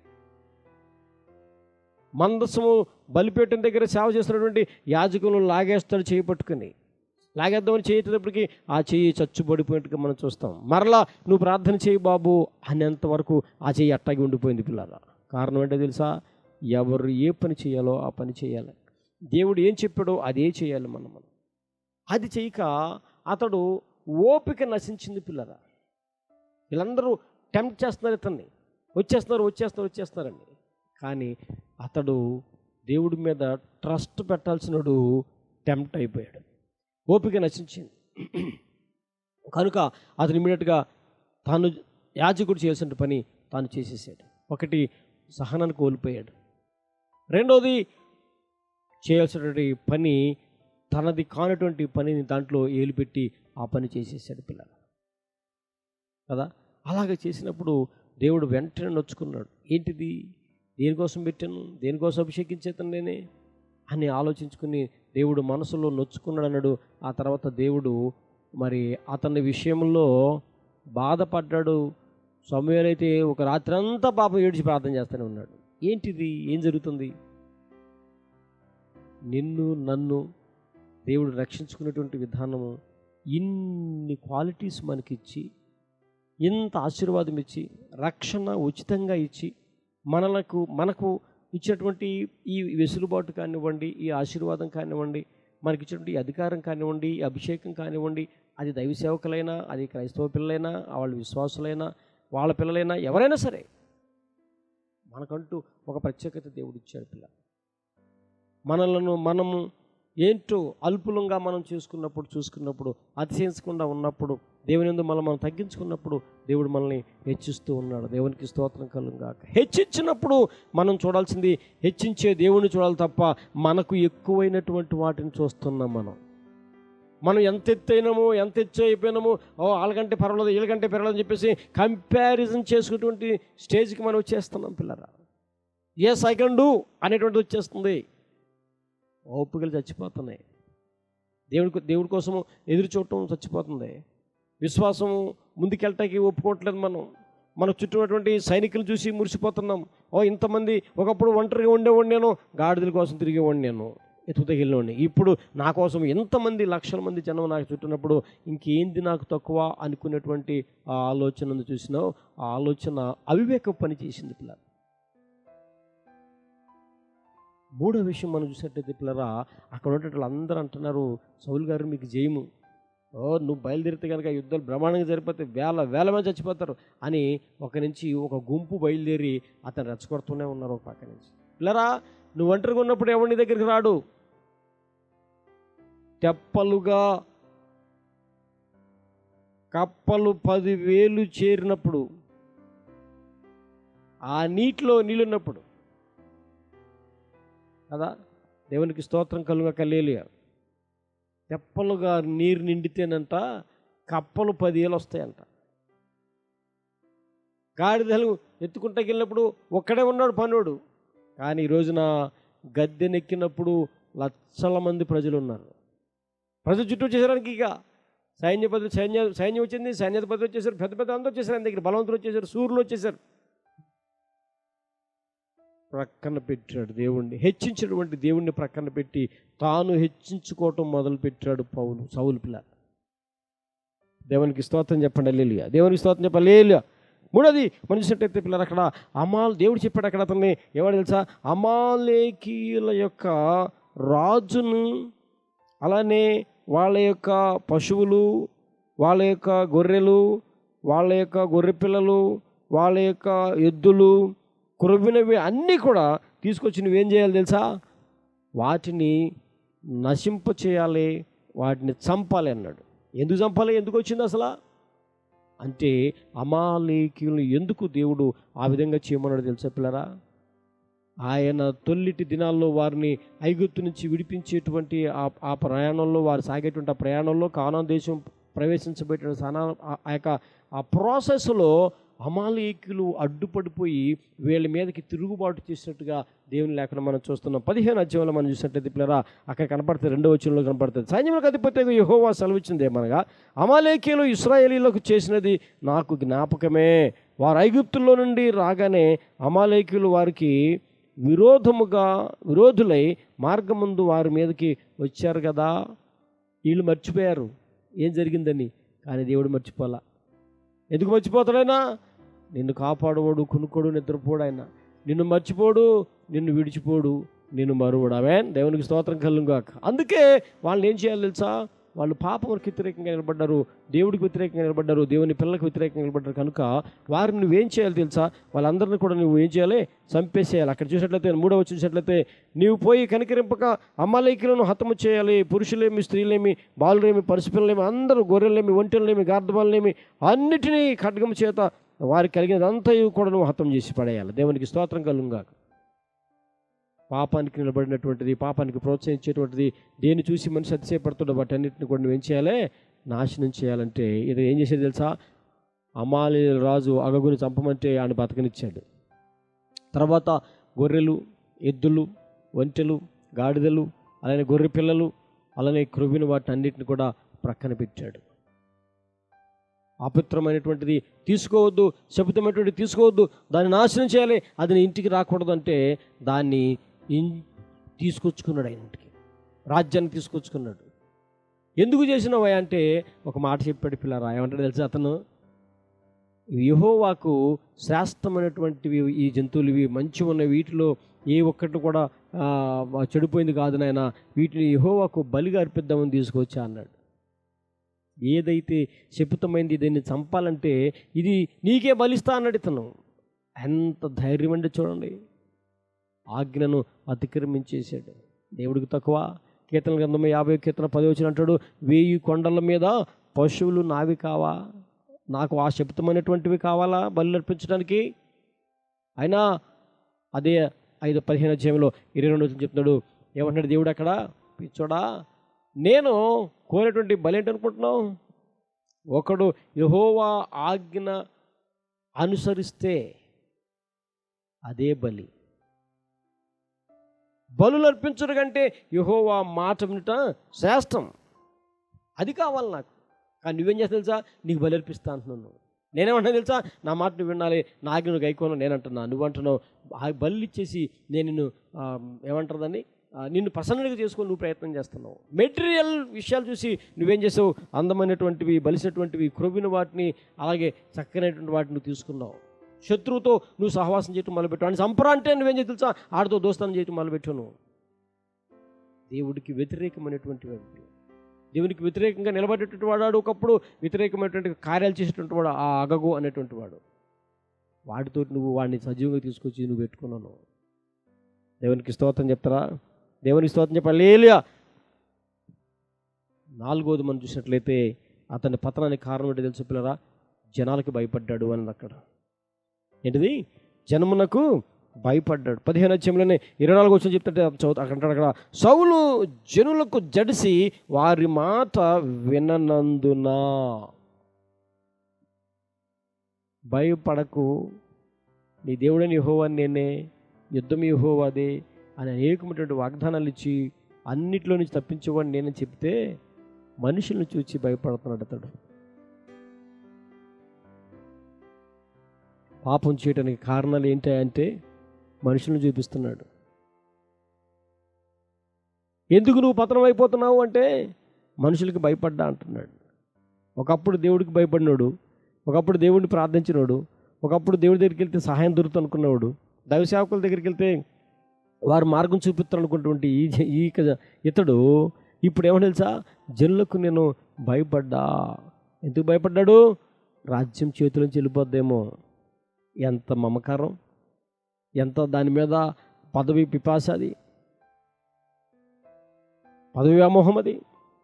మందసము బలిపీఠం దగ్గర సేవ చేస్తున్నటువంటి యాజకులు లాగేస్తాడు చేయి పట్టుకుని లాగేద్దామని చేసేటప్పటికి ఆ చెయ్యి చచ్చుబడిపోయినట్టుగా మనం చూస్తాం మరలా నువ్వు ప్రార్థన చేయి బాబు అనేంత వరకు ఆ చెయ్యి అట్టాగి ఉండిపోయింది పిల్లల కారణం ఏంటో తెలుసా ఎవరు ఏ పని చేయాలో ఆ పని చేయాలి దేవుడు ఏం చెప్పాడో అదే చేయాలి మనం మనం అది చేయక అతడు ఓపిక నశించింది పిల్లరా వీళ్ళందరూ టెంప్ట్ చేస్తున్నారు ఇతన్ని వచ్చేస్తున్నారు వచ్చేస్తున్నారు వచ్చేస్తున్నారండి కానీ అతడు దేవుడి మీద ట్రస్ట్ పెట్టాల్సినడు టెంప్ట్ అయిపోయాడు ఓపిక నశించింది కనుక అతను ఇమీడియట్గా తాను యాజకుడు చేయాల్సిన పని తాను చేసేసాడు ఒకటి సహనాన్ని కోల్పోయాడు రెండోది చేయాల్సినటువంటి పని తనది కానటువంటి పనిని దాంట్లో ఏలుపెట్టి ఆ పని చేసేసాడు పిల్లలు కదా అలాగ చేసినప్పుడు దేవుడు వెంటనే నొచ్చుకున్నాడు ఏంటిది దేనికోసం పెట్టాను దేనికోసం అభిషేకించేతను నేనే అని ఆలోచించుకుని దేవుడు మనసులో నొచ్చుకున్నాడు అన్నాడు ఆ తర్వాత దేవుడు మరి అతని విషయంలో బాధపడ్డాడు సమయాలైతే ఒక రాత్రి అంతా పాపం ఏడ్చి ప్రార్థన చేస్తూనే ఉన్నాడు ఏంటిది ఏం జరుగుతుంది నిన్ను నన్ను దేవుడు రక్షించుకునేటువంటి విధానము ఇన్ని క్వాలిటీస్ మనకిచ్చి ఇంత ఆశీర్వాదం ఇచ్చి రక్షణ ఉచితంగా ఇచ్చి మనలకు మనకు ఇచ్చినటువంటి ఈ వెసులుబాటు కానివ్వండి ఈ ఆశీర్వాదం కానివ్వండి మనకి ఇచ్చినటువంటి ఈ అధికారం కానివ్వండి ఈ అభిషేకం కానివ్వండి అది దైవ సేవకులైనా అది క్రైస్తవ పిల్లలైనా వాళ్ళ విశ్వాసులైనా వాళ్ళ పిల్లలైనా ఎవరైనా సరే మనకంటూ ఒక ప్రత్యేకత దేవుడు ఇచ్చాడు పిల్ల మనలను మనము ఏంటో అల్పులంగా మనం చూసుకున్నప్పుడు చూసుకున్నప్పుడు అతిశయించకుండా ఉన్నప్పుడు దేవుని ఎందు మనం మనం తగ్గించుకున్నప్పుడు దేవుడు మనల్ని హెచ్చిస్తూ ఉన్నాడు దేవునికి స్తోత్రం కలుగాక హెచ్చించినప్పుడు మనం చూడాల్సింది హెచ్చించే దేవుని చూడాలి తప్ప మనకు ఎక్కువైనటువంటి వాటిని చూస్తున్నాం మనం మనం ఎంత ఎత్తైనామో ఎంత ఎత్తు అయిపోయినామో ఓ వాళ్ళకంటే పర్వాలేదు వీళ్ళకంటే పర్వాలేదు అని చెప్పేసి కంపారిజన్ చేసుకునేటువంటి స్టేజ్కి మనం వచ్చేస్తున్నాం పిల్లరా ఎస్ ఐ కెన్ డూ అనేటువంటిది వచ్చేస్తుంది ఓపికలు చచ్చిపోతున్నాయి దేవుడి దేవుడి కోసము ఎదురు చూడటం చచ్చిపోతుంది విశ్వాసం ముందుకెళ్ళటానికి ఒప్పుకోవట్లేదు మనం మన చుట్టూ ఉన్నటువంటి సైనికులు చూసి మురిసిపోతున్నాం ఓ ఇంతమంది ఒకప్పుడు ఒంటరిగా ఉండేవాడిని నేను గాడిదల కోసం తిరిగేవాడిని నేను ఎత్తుతగిలినోడిని ఇప్పుడు నా కోసం ఎంతమంది లక్షల మంది జనం నాకు చుట్టినప్పుడు ఇంకేంది నాకు తక్కువ అనుకునేటువంటి ఆ ఆలోచనను చూసినావు ఆ ఆలోచన అవివేక పని చేసింది పిల్ల మూడో విషయం మనం చూసినట్టయితే పిల్లరా అక్కడ ఉండే వాళ్ళందరూ అంటున్నారు సౌలు గారు మీకు జయము ఓ నువ్వు బయలుదేరితే కనుక యుద్ధాలు బ్రహ్మాండంగా జరిగిపోతే వేల వేల మంది చచ్చిపోతారు అని ఒక నుంచి ఒక గుంపు బయలుదేరి అతను రెచ్చగొడుతూనే ఉన్నారు ఒక పక్క నుంచి పిల్లరా నువ్వు ఒంటరిగా ఉన్నప్పుడు ఎవరి దగ్గరికి రాడు తెప్పలుగా కప్పలు పదివేలు చేరినప్పుడు ఆ నీటిలో నీళ్ళున్నప్పుడు కదా దేవునికి స్తోత్రం కలుగా కల్లేలుగా తెప్పలుగా నీరు నిండితేనంట కప్పలు పదివేలు వస్తాయంట గాడిదలు ఎత్తుకుంటా వెళ్ళినప్పుడు ఒక్కడే ఉన్నాడు పనుడు కానీ ఈ రోజున గద్దెనెక్కినప్పుడు లక్షల మంది ప్రజలు ఉన్నారు ప్రజలు చుట్టూ చేసడానికి ఇక సైన్యపతి సైన్య సైన్యం వచ్చింది సైన్యాధిపతి వచ్చేసారు పెద్ద పెద్ద అందరూ వచ్చేసారు ఆయన దగ్గర బలవంతులు వచ్చేసారు సూర్యులు వచ్చేసారు ప్రక్కన పెట్టాడు దేవుణ్ణి హెచ్చించినటువంటి దేవుణ్ణి ప్రక్కన పెట్టి తాను హెచ్చించుకోవటం మొదలు పెట్టాడు పౌలు సౌలు పిల్ల దేవునికి స్తోత్రం చెప్పండి లేలుగా దేవునికి స్తోత్రం చెప్పండి లేలుగా మూడోది మనం చూసినట్టయితే పిల్లలు అక్కడ అమాల్ దేవుడు చెప్పాడు అక్కడ అతన్ని ఎవరు తెలుసా అమాలేకీయుల యొక్క రాజును అలానే వాళ్ళ యొక్క పశువులు వాళ్ళ యొక్క గొర్రెలు వాళ్ళ యొక్క గొర్రె పిల్లలు వాళ్ళ యొక్క ఎద్దులు కురవినవి అన్నీ కూడా తీసుకొచ్చి నువ్వేం చేయాలి తెలుసా వాటిని నశింప చేయాలి వాటిని చంపాలి అన్నాడు ఎందుకు చంపాలి ఎందుకు వచ్చింది అసలు అంటే అమాలేకీయులు ఎందుకు దేవుడు ఆ విధంగా చేయమన్నాడు తెలుసా పిల్లరా ఆయన తొల్లిటి దినాల్లో వారిని ఐగుప్తు నుంచి విడిపించేటువంటి ఆ ఆ ప్రయాణంలో వారు సాగేటువంటి ఆ ప్రయాణంలో కానాన్ దేశం ప్రవేశించబెట్టిన సనా ఆ- ఆ యొక్క ఆ ప్రాసెస్లో అమాలేకులు అడ్డుపడిపోయి వీళ్ళ మీదకి తిరుగుబాటు చేసినట్టుగా దేవుని లేకుండా మనం చూస్తున్నాం పదిహేను అధ్యాయంలో మనం చూసినట్టయితే పిల్లరా అక్కడ కనపడుతుంది రెండో వచనంలో కనపడుతుంది సైన్యములకు అధిపతి యహోవా సెలవిచ్చింది ఏమనగా అమాలేకీయులు ఇస్రాయేలీలకు చేసినది నాకు జ్ఞాపకమే వారు ఐగుప్తుల్లో నుండి రాగానే అమాలేకీయులు వారికి విరోధముగా విరోధులై మార్గముందు వారి మీదకి వచ్చారు కదా వీళ్ళు మర్చిపోయారు ఏం జరిగిందని కానీ దేవుడు మర్చిపోలా ఎందుకు మర్చిపోతాడైనా నిన్ను కాపాడువాడు కొనుక్కోడు నిద్రపోడు ఆయన నిన్ను మర్చిపోడు నిన్ను విడిచిపోడు నిన్ను మరువడు అవే దేవునికి స్తోత్రం కలుగాక అందుకే వాళ్ళని ఏం చేయాలి తెలుసా వాళ్ళు పాపములకు వ్యతిరేకంగా నిలబడ్డారు దేవుడికి వ్యతిరేకంగా నిలబడ్డారు దేవుని పిల్లలకు వ్యతిరేకంగా నిలబడ్డారు కనుక వారిని నువ్వేం చేయాలి తెలుసా వాళ్ళందరినీ కూడా నువ్వు ఏం చేయాలి చంపేసేయాలి అక్కడ చూసినట్లయితే మూడవ చూసినట్లయితే నీవు పోయి కనికరింపక అమ్మాలైకులను హతము చేయాలి పురుషులేమి స్త్రీలేమి బాలులేమి పరుశుపిల్లలేమి అందరూ గొర్రెలేమి ఒంటెలేమి గార్ధబాలేమి అన్నిటినీ ఖడ్గం చేత వారికి కలిగినదంతా కూడా నువ్వు హతం చేసి పడేయాలి దేవునికి స్తోత్రం కలుగాక పాపానికి నిలబడినటువంటిది పాపానికి ప్రోత్సహించేటువంటిది దేన్ని చూసి మనిషి అతిశయపడుతుండో వాటన్నిటిని కూడా నువ్వు ఏం చేయాలి నాశనం చేయాలంటే ఇది ఏం చేసేది తెలుసా అమాలి రాజు అగగుని చంపమంటే ఆయన బతకనిచ్చాడు తర్వాత గొర్రెలు ఎద్దులు ఒంటెలు గాడిదలు అలానే గొర్రె పిల్లలు అలానే క్రొవ్విన వాటిని అన్నిటిని కూడా ప్రక్కన పెట్టాడు అపవిత్రమైనటువంటిది తీసుకోవద్దు శపితమైనటువంటిది తీసుకోవద్దు దాన్ని నాశనం చేయాలి అది నీ ఇంటికి రాకూడదు అంటే దాన్ని ఇన్ తీసుకొచ్చుకున్నాడు ఆయన ఇంటికి రాజ్యాన్ని తీసుకొచ్చుకున్నాడు ఎందుకు చేసినవా అంటే ఒక మాట చెప్పాడు పిల్లరా ఏమంటాడు తెలుసా అతను యహోవాకు శ్రేష్టమైనటువంటివి ఈ జంతువులు ఇవి మంచి ఉన్న వీటిలో ఏ ఒక్కటి కూడా ఆ, చెడిపోయింది కాదు నాయన వీటిని యహోవాకు బలిగా అర్పిద్దామని తీసుకొచ్చా అన్నాడు ఏదైతే శపితమైంది దీన్ని చంపాలంటే ఇది నీకే బలిస్తా అన్నాడు ఇతను ఎంత ధైర్యం అంటే చూడండి ఆజ్ఞను అతిక్రమించేశాడు దేవుడికి తక్కువ కీర్తన గ్రంథం యాభై కీర్తన పది వచ్చిన అంటాడు వెయ్యి కొండల మీద పశువులు నావి కావా నాకు ఆ శపితమైనటువంటివి కావాలా బలి అర్పించడానికి అయినా అదే ఐదు పదిహేను అధ్యాయంలో ఇరవై రెండు వచ్చిన చెప్తున్నాడు ఏమంటున్నాడు దేవుడు అక్కడ పిచ్చోడా నేను కోరేటువంటి బలి ఏంటనుకుంటున్నావు ఒకడు యహోవా ఆజ్ఞ అనుసరిస్తే అదే బలి బలులు అర్పించడం కంటే యహోవా మాట వినట శ్రేష్టం అది కావాలి నాకు కానీ నువ్వేం చేస్తా తెలుసా నీకు బలి అర్పిస్తా అంటున్నాను నేనేమంటున్నా తెలుసా నా మాట నువ్వు వినాలి నా ఆజ్ఞ నువ్వు గైకోను నేను అంటున్నా నువ్వు అంటున్నావు ఆ బలి ఇచ్చేసి నేను నిన్ను ఆ, ఏమంటారు దాన్ని ఆ, నిన్ను ప్రసన్నగా చేసుకొని నువ్వు ప్రయత్నం చేస్తున్నావు మెటీరియల్ విషయాలు చూసి నువ్వేం చేసావు అందమైనటువంటివి బలిసినటువంటివి క్రొవ్విన వాటిని అలాగే చక్కనైనటువంటి వాటిని నువ్వు తీసుకున్నావు శత్రువుతో నువ్వు సహవాసం చేయటం మొదలుపెట్టావు అని సంపర అంటే నువ్వేం చేయ తెలుసా ఆడితో దోస్తానం చేయటం మొదలుపెట్టావు నువ్వు దేవుడికి వ్యతిరేకమైనటువంటి వ్యక్తి దేవునికి వ్యతిరేకంగా నిలబడేటువంటి వాడు ఒకప్పుడు వ్యతిరేకమైనటువంటి కార్యాలు చేసేటువంటి వాడు ఆ అగగు అనేటువంటి వాడు వాడితో నువ్వు వాడిని సజీవంగా తీసుకొచ్చి నువ్వు పెట్టుకున్నాను దేవునికి స్తోత్రం చెప్తారా దేవునికి స్తోత్రం చెప్పాలి లేలియా నాలుగోది మనం చూసినట్లయితే అతని పతనానికి కారణం ఏంటో తెలుసు పిల్లరా జనాలకి భయపడ్డాడు అని అక్కడ ఏంటిది జనమునకు భయపడ్డాడు పదిహేను అధ్యాయంలోనే ఇరవై నాలుగు వచ్చిన చెప్తుంటే చదువు అక్కడ అంటాడు అక్కడ సౌలు జనులకు జడిసి వారి మాట విననందున భయపడకు నీ దేవుడని యహోవాని నేనే యుద్ధం యహోవాదే అని అనేకమైనటువంటి వాగ్దానాలు ఇచ్చి అన్నిట్లో నుంచి తప్పించేవాడిని నేనని చెప్తే మనుషులను చూచి భయపడుతున్నాడు అతడు పాపం చేయడానికి కారణాలు ఏంటి అంటే మనుషులను చూపిస్తున్నాడు ఎందుకు నువ్వు పతనం అయిపోతున్నావు అంటే మనుషులకి భయపడ్డా అంటున్నాడు ఒకప్పుడు దేవుడికి భయపడినోడు ఒకప్పుడు దేవుడిని ప్రార్థించినోడు ఒకప్పుడు దేవుడి దగ్గరికి వెళ్తే సహాయం దొరుకుతుంది అనుకున్నవాడు దైవ సేవకుల దగ్గరికి వెళ్తే వారు మార్గం చూపిస్తారు అనుకున్నటువంటి ఈ జ- ఈ క- ఇతడు ఇప్పుడు ఏమని తెలుసా జనులకు నేను భయపడ్డా ఎందుకు భయపడ్డాడు రాజ్యం చేతిలోంచి వెళ్ళిపోద్దేమో ఎంత మమకారం ఎంత దాని మీద పదవి పిపాస అది పదవి వ్యామోహం అది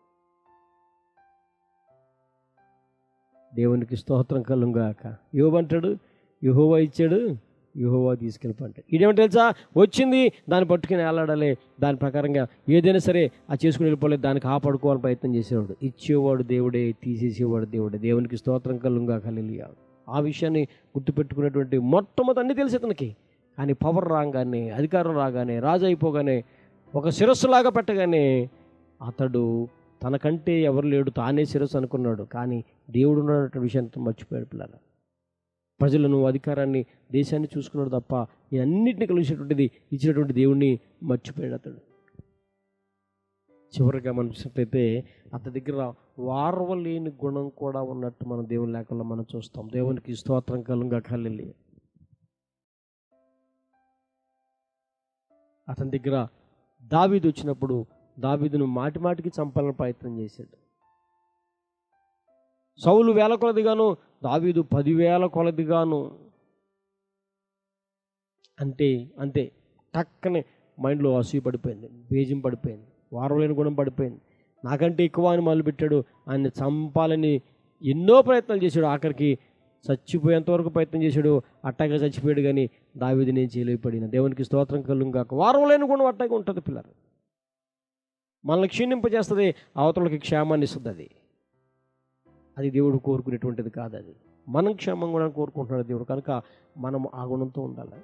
దేవునికి స్తోత్రం కలుగాక యోబంటాడు యుహోవా ఇచ్చాడు యుహోవా తీసుకెళ్ళిపోంటాడు ఇదేమంటే తెలుసా వచ్చింది దాన్ని పట్టుకుని వేలాడాలి దాని ప్రకారంగా ఏదైనా సరే ఆ చేసుకుని వెళ్ళిపోలేదు దాన్ని కాపాడుకోవాలని ప్రయత్నం చేసేవాడు ఇచ్చేవాడు దేవుడే తీసేసేవాడు దేవుడే దేవునికి స్తోత్రం కలుగా కలిలియా ఆ విషయాన్ని గుర్తుపెట్టుకునేటువంటి మొట్టమొదటి అన్ని తెలిసి అతనికి కానీ పవర్ రాగానే అధికారం రాగానే రాజు అయిపోగానే ఒక శిరస్సులాగా పెట్టగానే అతడు తనకంటే ఎవరు లేడు తానే శిరస్సు అనుకున్నాడు కానీ దేవుడు ఉన్నటువంటి విషయాన్ని మర్చిపోయాడు పిల్లల ప్రజలను అధికారాన్ని దేశాన్ని చూసుకున్నాడు తప్ప ఈ అన్నింటినీ కలిసినటువంటిది ఇచ్చినటువంటి దేవుణ్ణి మర్చిపోయాడు అతడు చివరిగా మనం చూసినట్లయితే అతని దగ్గర వారవలేని గుణం కూడా ఉన్నట్టు మనం దేవుని లేకుండా మనం చూస్తాం దేవునికి స్తోత్రం కలుగా కళ్ళి అతని దగ్గర దావీదు వచ్చినప్పుడు దావీదును మాటి మాటికి చంపాలని ప్రయత్నం చేశాడు సౌలు వేల కొలదిగాను దావీదు పదివేల కొలదిగాను అంటే అంతే టక్కనే మైండ్లో అసూయ పడిపోయింది బేజం పడిపోయింది వారలేని గుణం పడిపోయింది నాకంటే ఎక్కువ అని మొదలుపెట్టాడు ఆయన చంపాలని ఎన్నో ప్రయత్నాలు చేశాడు ఆఖరికి చచ్చిపోయేంత వరకు ప్రయత్నం చేశాడు అట్టాగా చచ్చిపోయాడు కానీ దావీది నేను చేయలేకపోయిన దేవునికి స్తోత్రం కలుగు కాక వారం లేని గుణం అట్టాగే ఉంటుంది పిల్లలు మనల్ని క్షీణింపజేస్తుంది అవతలకి క్షేమాన్ని ఇస్తుంది అది అది దేవుడు కోరుకునేటువంటిది కాదు అది మనం క్షేమం కూడా కోరుకుంటున్నాడు దేవుడు కనుక మనం ఆ గుణంతో ఉండాలి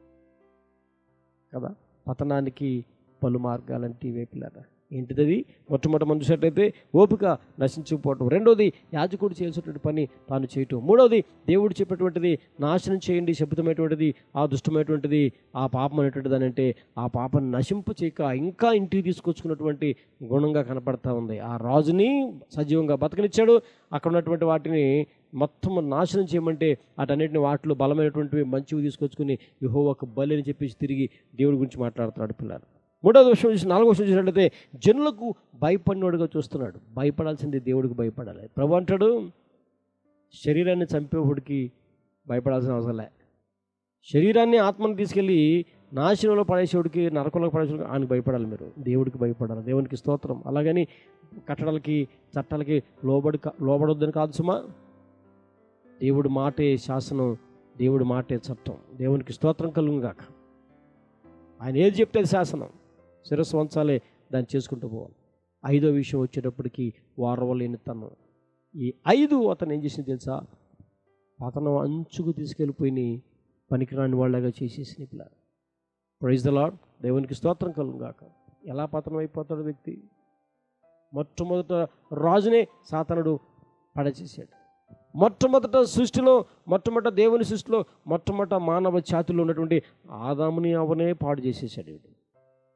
కదా పతనానికి పలు మార్గాలంటే ఇవే పిల్లరా ఏంటిది అది మొట్టమొదటి మనం చూసినట్లయితే ఓపిక నశించుకుపోవటం రెండోది యాజకుడు చేయాల్సినటువంటి పని తాను చేయటం మూడవది దేవుడు చెప్పేటువంటిది నాశనం చేయండి శబ్దమైనటువంటిది ఆ దుష్టమైనటువంటిది ఆ పాపం అనేటువంటిది అని అంటే ఆ పాపం నశింపు చేయక ఇంకా ఇంటికి తీసుకొచ్చుకున్నటువంటి గుణంగా కనపడతా ఉంది ఆ రాజుని సజీవంగా బతకనిచ్చాడు అక్కడ ఉన్నటువంటి వాటిని మొత్తం నాశనం చేయమంటే అటన్నిటిని వాటిలో బలమైనటువంటివి మంచివి తీసుకొచ్చుకుని యెహోవాకు బలి అని చెప్పేసి తిరిగి దేవుడి గురించి మాట్లాడుతున్నాడు పిల్లలు మూడో విషయం చూసి నాలుగో విషయం చూసినట్లయితే జనులకు భయపడినోడుగా చూస్తున్నాడు భయపడాల్సింది దేవుడికి భయపడాలి ప్రభు అంటాడు శరీరాన్ని చంపేవాడికి భయపడాల్సిన అవసరం లే శరీరాన్ని ఆత్మను తీసుకెళ్ళి నాశనంలో పడేసేవాడికి నరకంలో పడేసేవాడికి ఆయనకు భయపడాలి మీరు దేవుడికి భయపడాలి దేవునికి స్తోత్రం అలాగని కట్టడాలకి చట్టాలకి లోబడి కా- లోబడొద్దని కాదు సుమా దేవుడి మాటే శాసనం దేవుడి మాటే చట్టం దేవునికి స్తోత్రం కలుగుగాక ఆయన ఏది చెప్తే అది శాసనం శిరస్సు వంచాలే దాన్ని చేసుకుంటూ పోవాలి ఐదో విషయం వచ్చేటప్పటికి వారవలేని తను ఈ ఐదు అతను ఏం చేసింది తెలుసా పతనం అంచుకు తీసుకెళ్ళిపోయి పనికిరాని వాళ్ళగా చేసేసిన ఇలా ప్రైజ్ ద లాడ్ దేవునికి స్తోత్రం కలుగాక ఎలా పతనం అయిపోతాడు వ్యక్తి మొట్టమొదట రాజునే సాతనుడు పడచేసాడు మొట్టమొదట సృష్టిలో మొట్టమొదట దేవుని సృష్టిలో మొట్టమొదట మానవ జాతిలో ఉన్నటువంటి ఆదాముని అవనే పాడు చేసేసాడు వీడు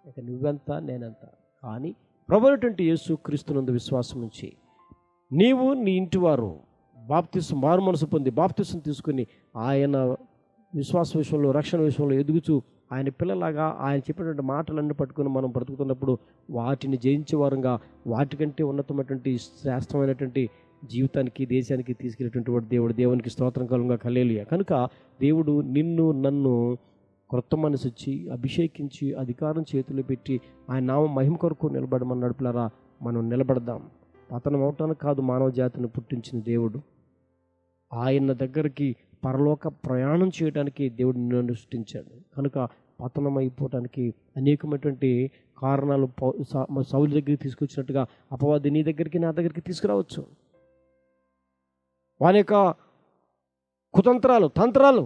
ఇక నువ్వెంత నేనెంత కానీ ప్రభుత్వంటి యేసు క్రీస్తునందు విశ్వాసం నుంచి నీవు నీ ఇంటి వారు బాప్తిసం మారు మనసు పొంది బాప్తిసం తీసుకుని ఆయన విశ్వాస విషయంలో రక్షణ విషయంలో ఎదుగుచూ ఆయన పిల్లలాగా ఆయన చెప్పినటువంటి మాటలన్నీ పట్టుకుని మనం బ్రతుకుతున్నప్పుడు వాటిని జయించే వారంగా వాటికంటే ఉన్నతమైనటువంటి శ్రేష్టమైనటువంటి జీవితానికి దేశానికి తీసుకెళ్ళేటువంటి వాడు దేవుడు దేవునికి స్తోత్రం కలుగా కలేలుయ కనుక దేవుడు నిన్ను నన్ను క్రొత్త మనసు ఇచ్చి అభిషేకించి అధికారం చేతిలో పెట్టి ఆయన నామ మహిమ కొరకు నిలబడమని నడుపులారా మనం నిలబడదాం పతనం అవటానికి కాదు మానవ జాతిని పుట్టించిన దేవుడు ఆయన దగ్గరికి పరలోక ప్రయాణం చేయడానికి దేవుడు నిన్ను సృష్టించాడు కనుక పతనం అయిపోవటానికి అనేకమైనటువంటి కారణాలు పౌ- సా- మా సౌలు దగ్గరికి తీసుకొచ్చినట్టుగా అపవాది నీ దగ్గరికి నా దగ్గరికి తీసుకురావచ్చు వాని యొక్క కుతంత్రాలు తంత్రాలు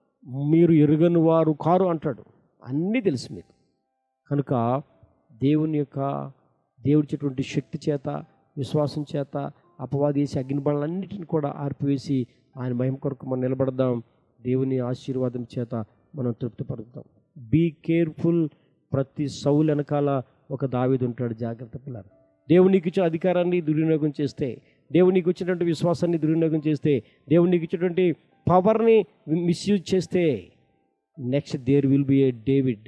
మీరు ఎరుగని వారు కారు అంటాడు అన్నీ తెలుసు మీకు కనుక దేవుని యొక్క దేవుడిచ్చేటువంటి శక్తి చేత విశ్వాసం చేత అపవాది వేసి అగ్నిబాణలన్నిటిని కూడా ఆర్పివేసి ఆయన మహిమ కొరకు మనం నిలబడదాం దేవుని ఆశీర్వాదం చేత మనం తృప్తిపడతాం బీ కేర్ఫుల్ ప్రతి సౌలు వెనకాల ఒక దావీదు ఉంటాడు జాగ్రత్త పిల్లలు దేవునికి ఇచ్చిన అధికారాన్ని దుర్వినియోగం చేస్తే దేవునికి ఇచ్చినటువంటి విశ్వాసాన్ని దుర్వినియోగం చేస్తే దేవునికి ఇచ్చినటువంటి పవర్ని మిస్యూజ్ చేస్తే next there will be a David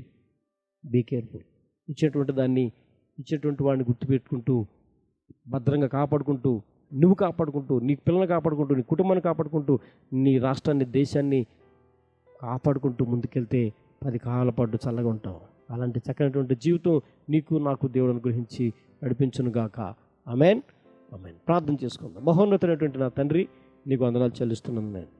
be careful ఇచ్చేటువంటి దాన్ని ఇచ్చేటువంటి వాడిని గుర్తుపెట్టుకుంటూ భద్రంగా కాపాడుకుంటూ నువ్వు కాపాడుకుంటూ నీ పిల్లల్ని కాపాడుకుంటూ నీ కుటుంబాన్ని కాపాడుకుంటూ నీ రాష్ట్రాన్ని దేశాన్ని కాపాడుకుంటూ ముందుకెళ్తే పది కాలాల పాటు చల్లగా ఉంటావు అలాంటి చక్కనటువంటి జీవితం నీకు నాకు దేవుడు అనుగ్రహించి నడిపించును గాక అమెన్ అమెన్ ప్రార్థన చేసుకుందాం మహోన్నతమైనటువంటి నా తండ్రి నీకు వందనాలు చెల్లిస్తున్నాను నేను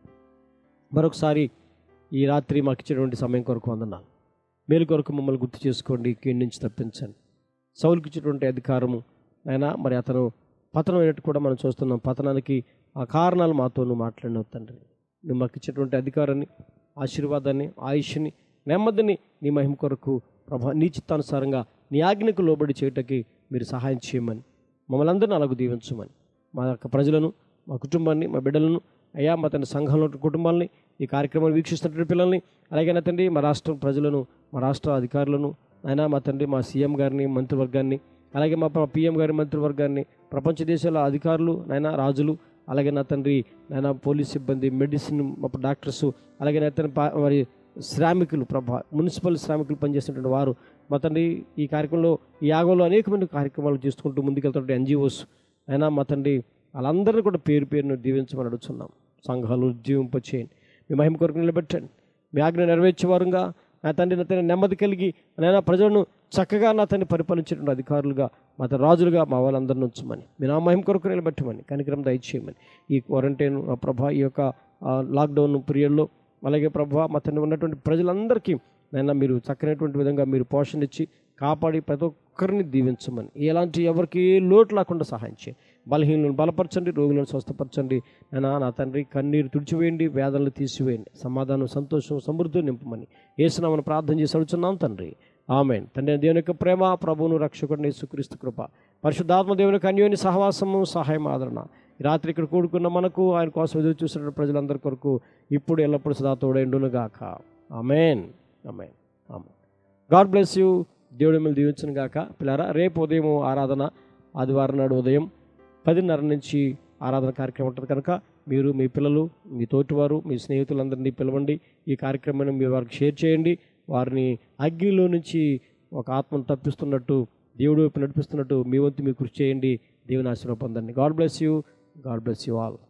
మరొకసారి ఈ రాత్రి మాకు ఇచ్చినటువంటి సమయం కొరకు వందనాలు మేలు కొరకు మమ్మల్ని గుర్తు చేసుకోండి కీడి నుంచి తప్పించండి సౌలుకి ఇచ్చినటువంటి అధికారము అయినా మరి అతను పతనం అయినట్టు కూడా మనం చూస్తున్నాం పతనానికి ఆ కారణాలు మాతో నువ్వు మాట్లాడినావు తండ్రి నువ్వు మాకు ఇచ్చినటువంటి అధికారాన్ని ఆశీర్వాదాన్ని ఆయుష్ని నెమ్మదిని నీ మహిమ కొరకు ప్రభా నీ చిత్తానుసారంగా నీ ఆజ్ఞకు లోబడి చేయటకి మీరు సహాయం చేయమని మమ్మల్ని అందరినీ అలాగ దీవించమని మా యొక్క ప్రజలను మా కుటుంబాన్ని మా బిడ్డలను అయ్యా మా తన సంఘంలో ఉన్న కుటుంబాలని ఈ కార్యక్రమాన్ని వీక్షిస్తున్నటువంటి పిల్లల్ని అలాగే నా తండ్రి మా రాష్ట్ర ప్రజలను మా రాష్ట్ర అధికారులను అయినా మా తండ్రి మా సీఎం గారిని మంత్రివర్గాన్ని అలాగే మా పిఎం గారి మంత్రివర్గాన్ని ప్రపంచ దేశాల అధికారులు నైనా రాజులు అలాగే నా తండ్రి నైనా పోలీస్ సిబ్బంది మెడిసిన్ మా డాక్టర్స్ అలాగే నా తండ్రి పా- మరి శ్రామికులు ప్రభా మున్సిపల్ శ్రామికులు పనిచేస్తున్నటువంటి వారు మా తండ్రి ఈ కార్యక్రమంలో ఈ యాగంలో అనేకమైన కార్యక్రమాలు చేసుకుంటూ ముందుకెళ్తున్నటువంటి ఎన్జిఓస్ అయినా మా తండ్రి వాళ్ళందరినీ కూడా పేరు పేరును దీవించమని అడుగుతున్నాం సంఘాలు జీవింపచేయండి మీ మహిమ కొరకు నిలబెట్టండి మీ ఆజ్ఞ నెరవేర్చేవారుగా నా తండ్రి నా తండ్రి నెమ్మది కలిగి నైనా ప్రజలను చక్కగా నా తండ్రి పరిపాలించేటువంటి అధికారులుగా మా తండ్రి రాజులుగా మా వాళ్ళందరిని ఉంచమని మీ నా మహిమ కొరకు నిలబెట్టమని కనికరం దయచేయమని ఈ క్వారంటైన్ ఆ ప్రభా ఈ యొక్క ఆ, లాక్డౌన్ పీరియడ్లో అలాగే ప్రభా మా తండ్రి ఉన్నటువంటి ప్రజలందరికీ నైనా మీరు చక్కనటువంటి విధంగా మీరు పోషణ ఇచ్చి కాపాడి ప్రతి ఒక్కరిని దీవించమని ఎలాంటి ఎవరికి ఏ లోటు లేకుండా సహాయం చేయండి బలహీనలను బలపరచండి రోగులను స్వస్థపరచండి నైనా నా తండ్రి కన్నీరు తుడిచివేయండి వేదనలు తీసివేయండి సమాధానం సంతోషం సమృద్ధి నింపమని ఏసునామని ప్రార్థన చేసి అడుగుతున్నాం తండ్రి ఆమెన్ తండ్రి దేవుని యొక్క ప్రేమ ప్రభువును రక్షకుడిని యేసుక్రీస్తు కృప పరిశుద్ధాత్మ దేవుని యొక్క అన్యోని సహవాసము సహాయం ఆదరణ ఈ రాత్రి ఇక్కడ కూడుకున్న మనకు ఆయన కోసం ఎదురు చూసిన ప్రజలందరి కొరకు ఇప్పుడు ఎల్లప్పుడు సదా తోడేండును గాక ఆమెన్ ఆమెన్ ఆమెన్ గాడ్ బ్లెస్ యూ దేవుడి మిమ్మల్ని దీవించను గాక పిల్లరా రేపు ఉదయం ఆరాధన ఆదివారం నాడు ఉదయం పదిన్నర నుంచి ఆరాధన కార్యక్రమం ఉంటుంది కనుక మీరు మీ పిల్లలు మీ తోటివారు మీ స్నేహితులందరినీ పిలవండి ఈ కార్యక్రమాన్ని మీ వారికి షేర్ చేయండి వారిని అగ్నిలో నుంచి ఒక ఆత్మను తప్పిస్తున్నట్టు దేవుడు వైపు నడిపిస్తున్నట్టు మీ వంతు మీరు కృషి చేయండి దేవుని ఆశీర్వాదం పొందండి God bless you God bless you all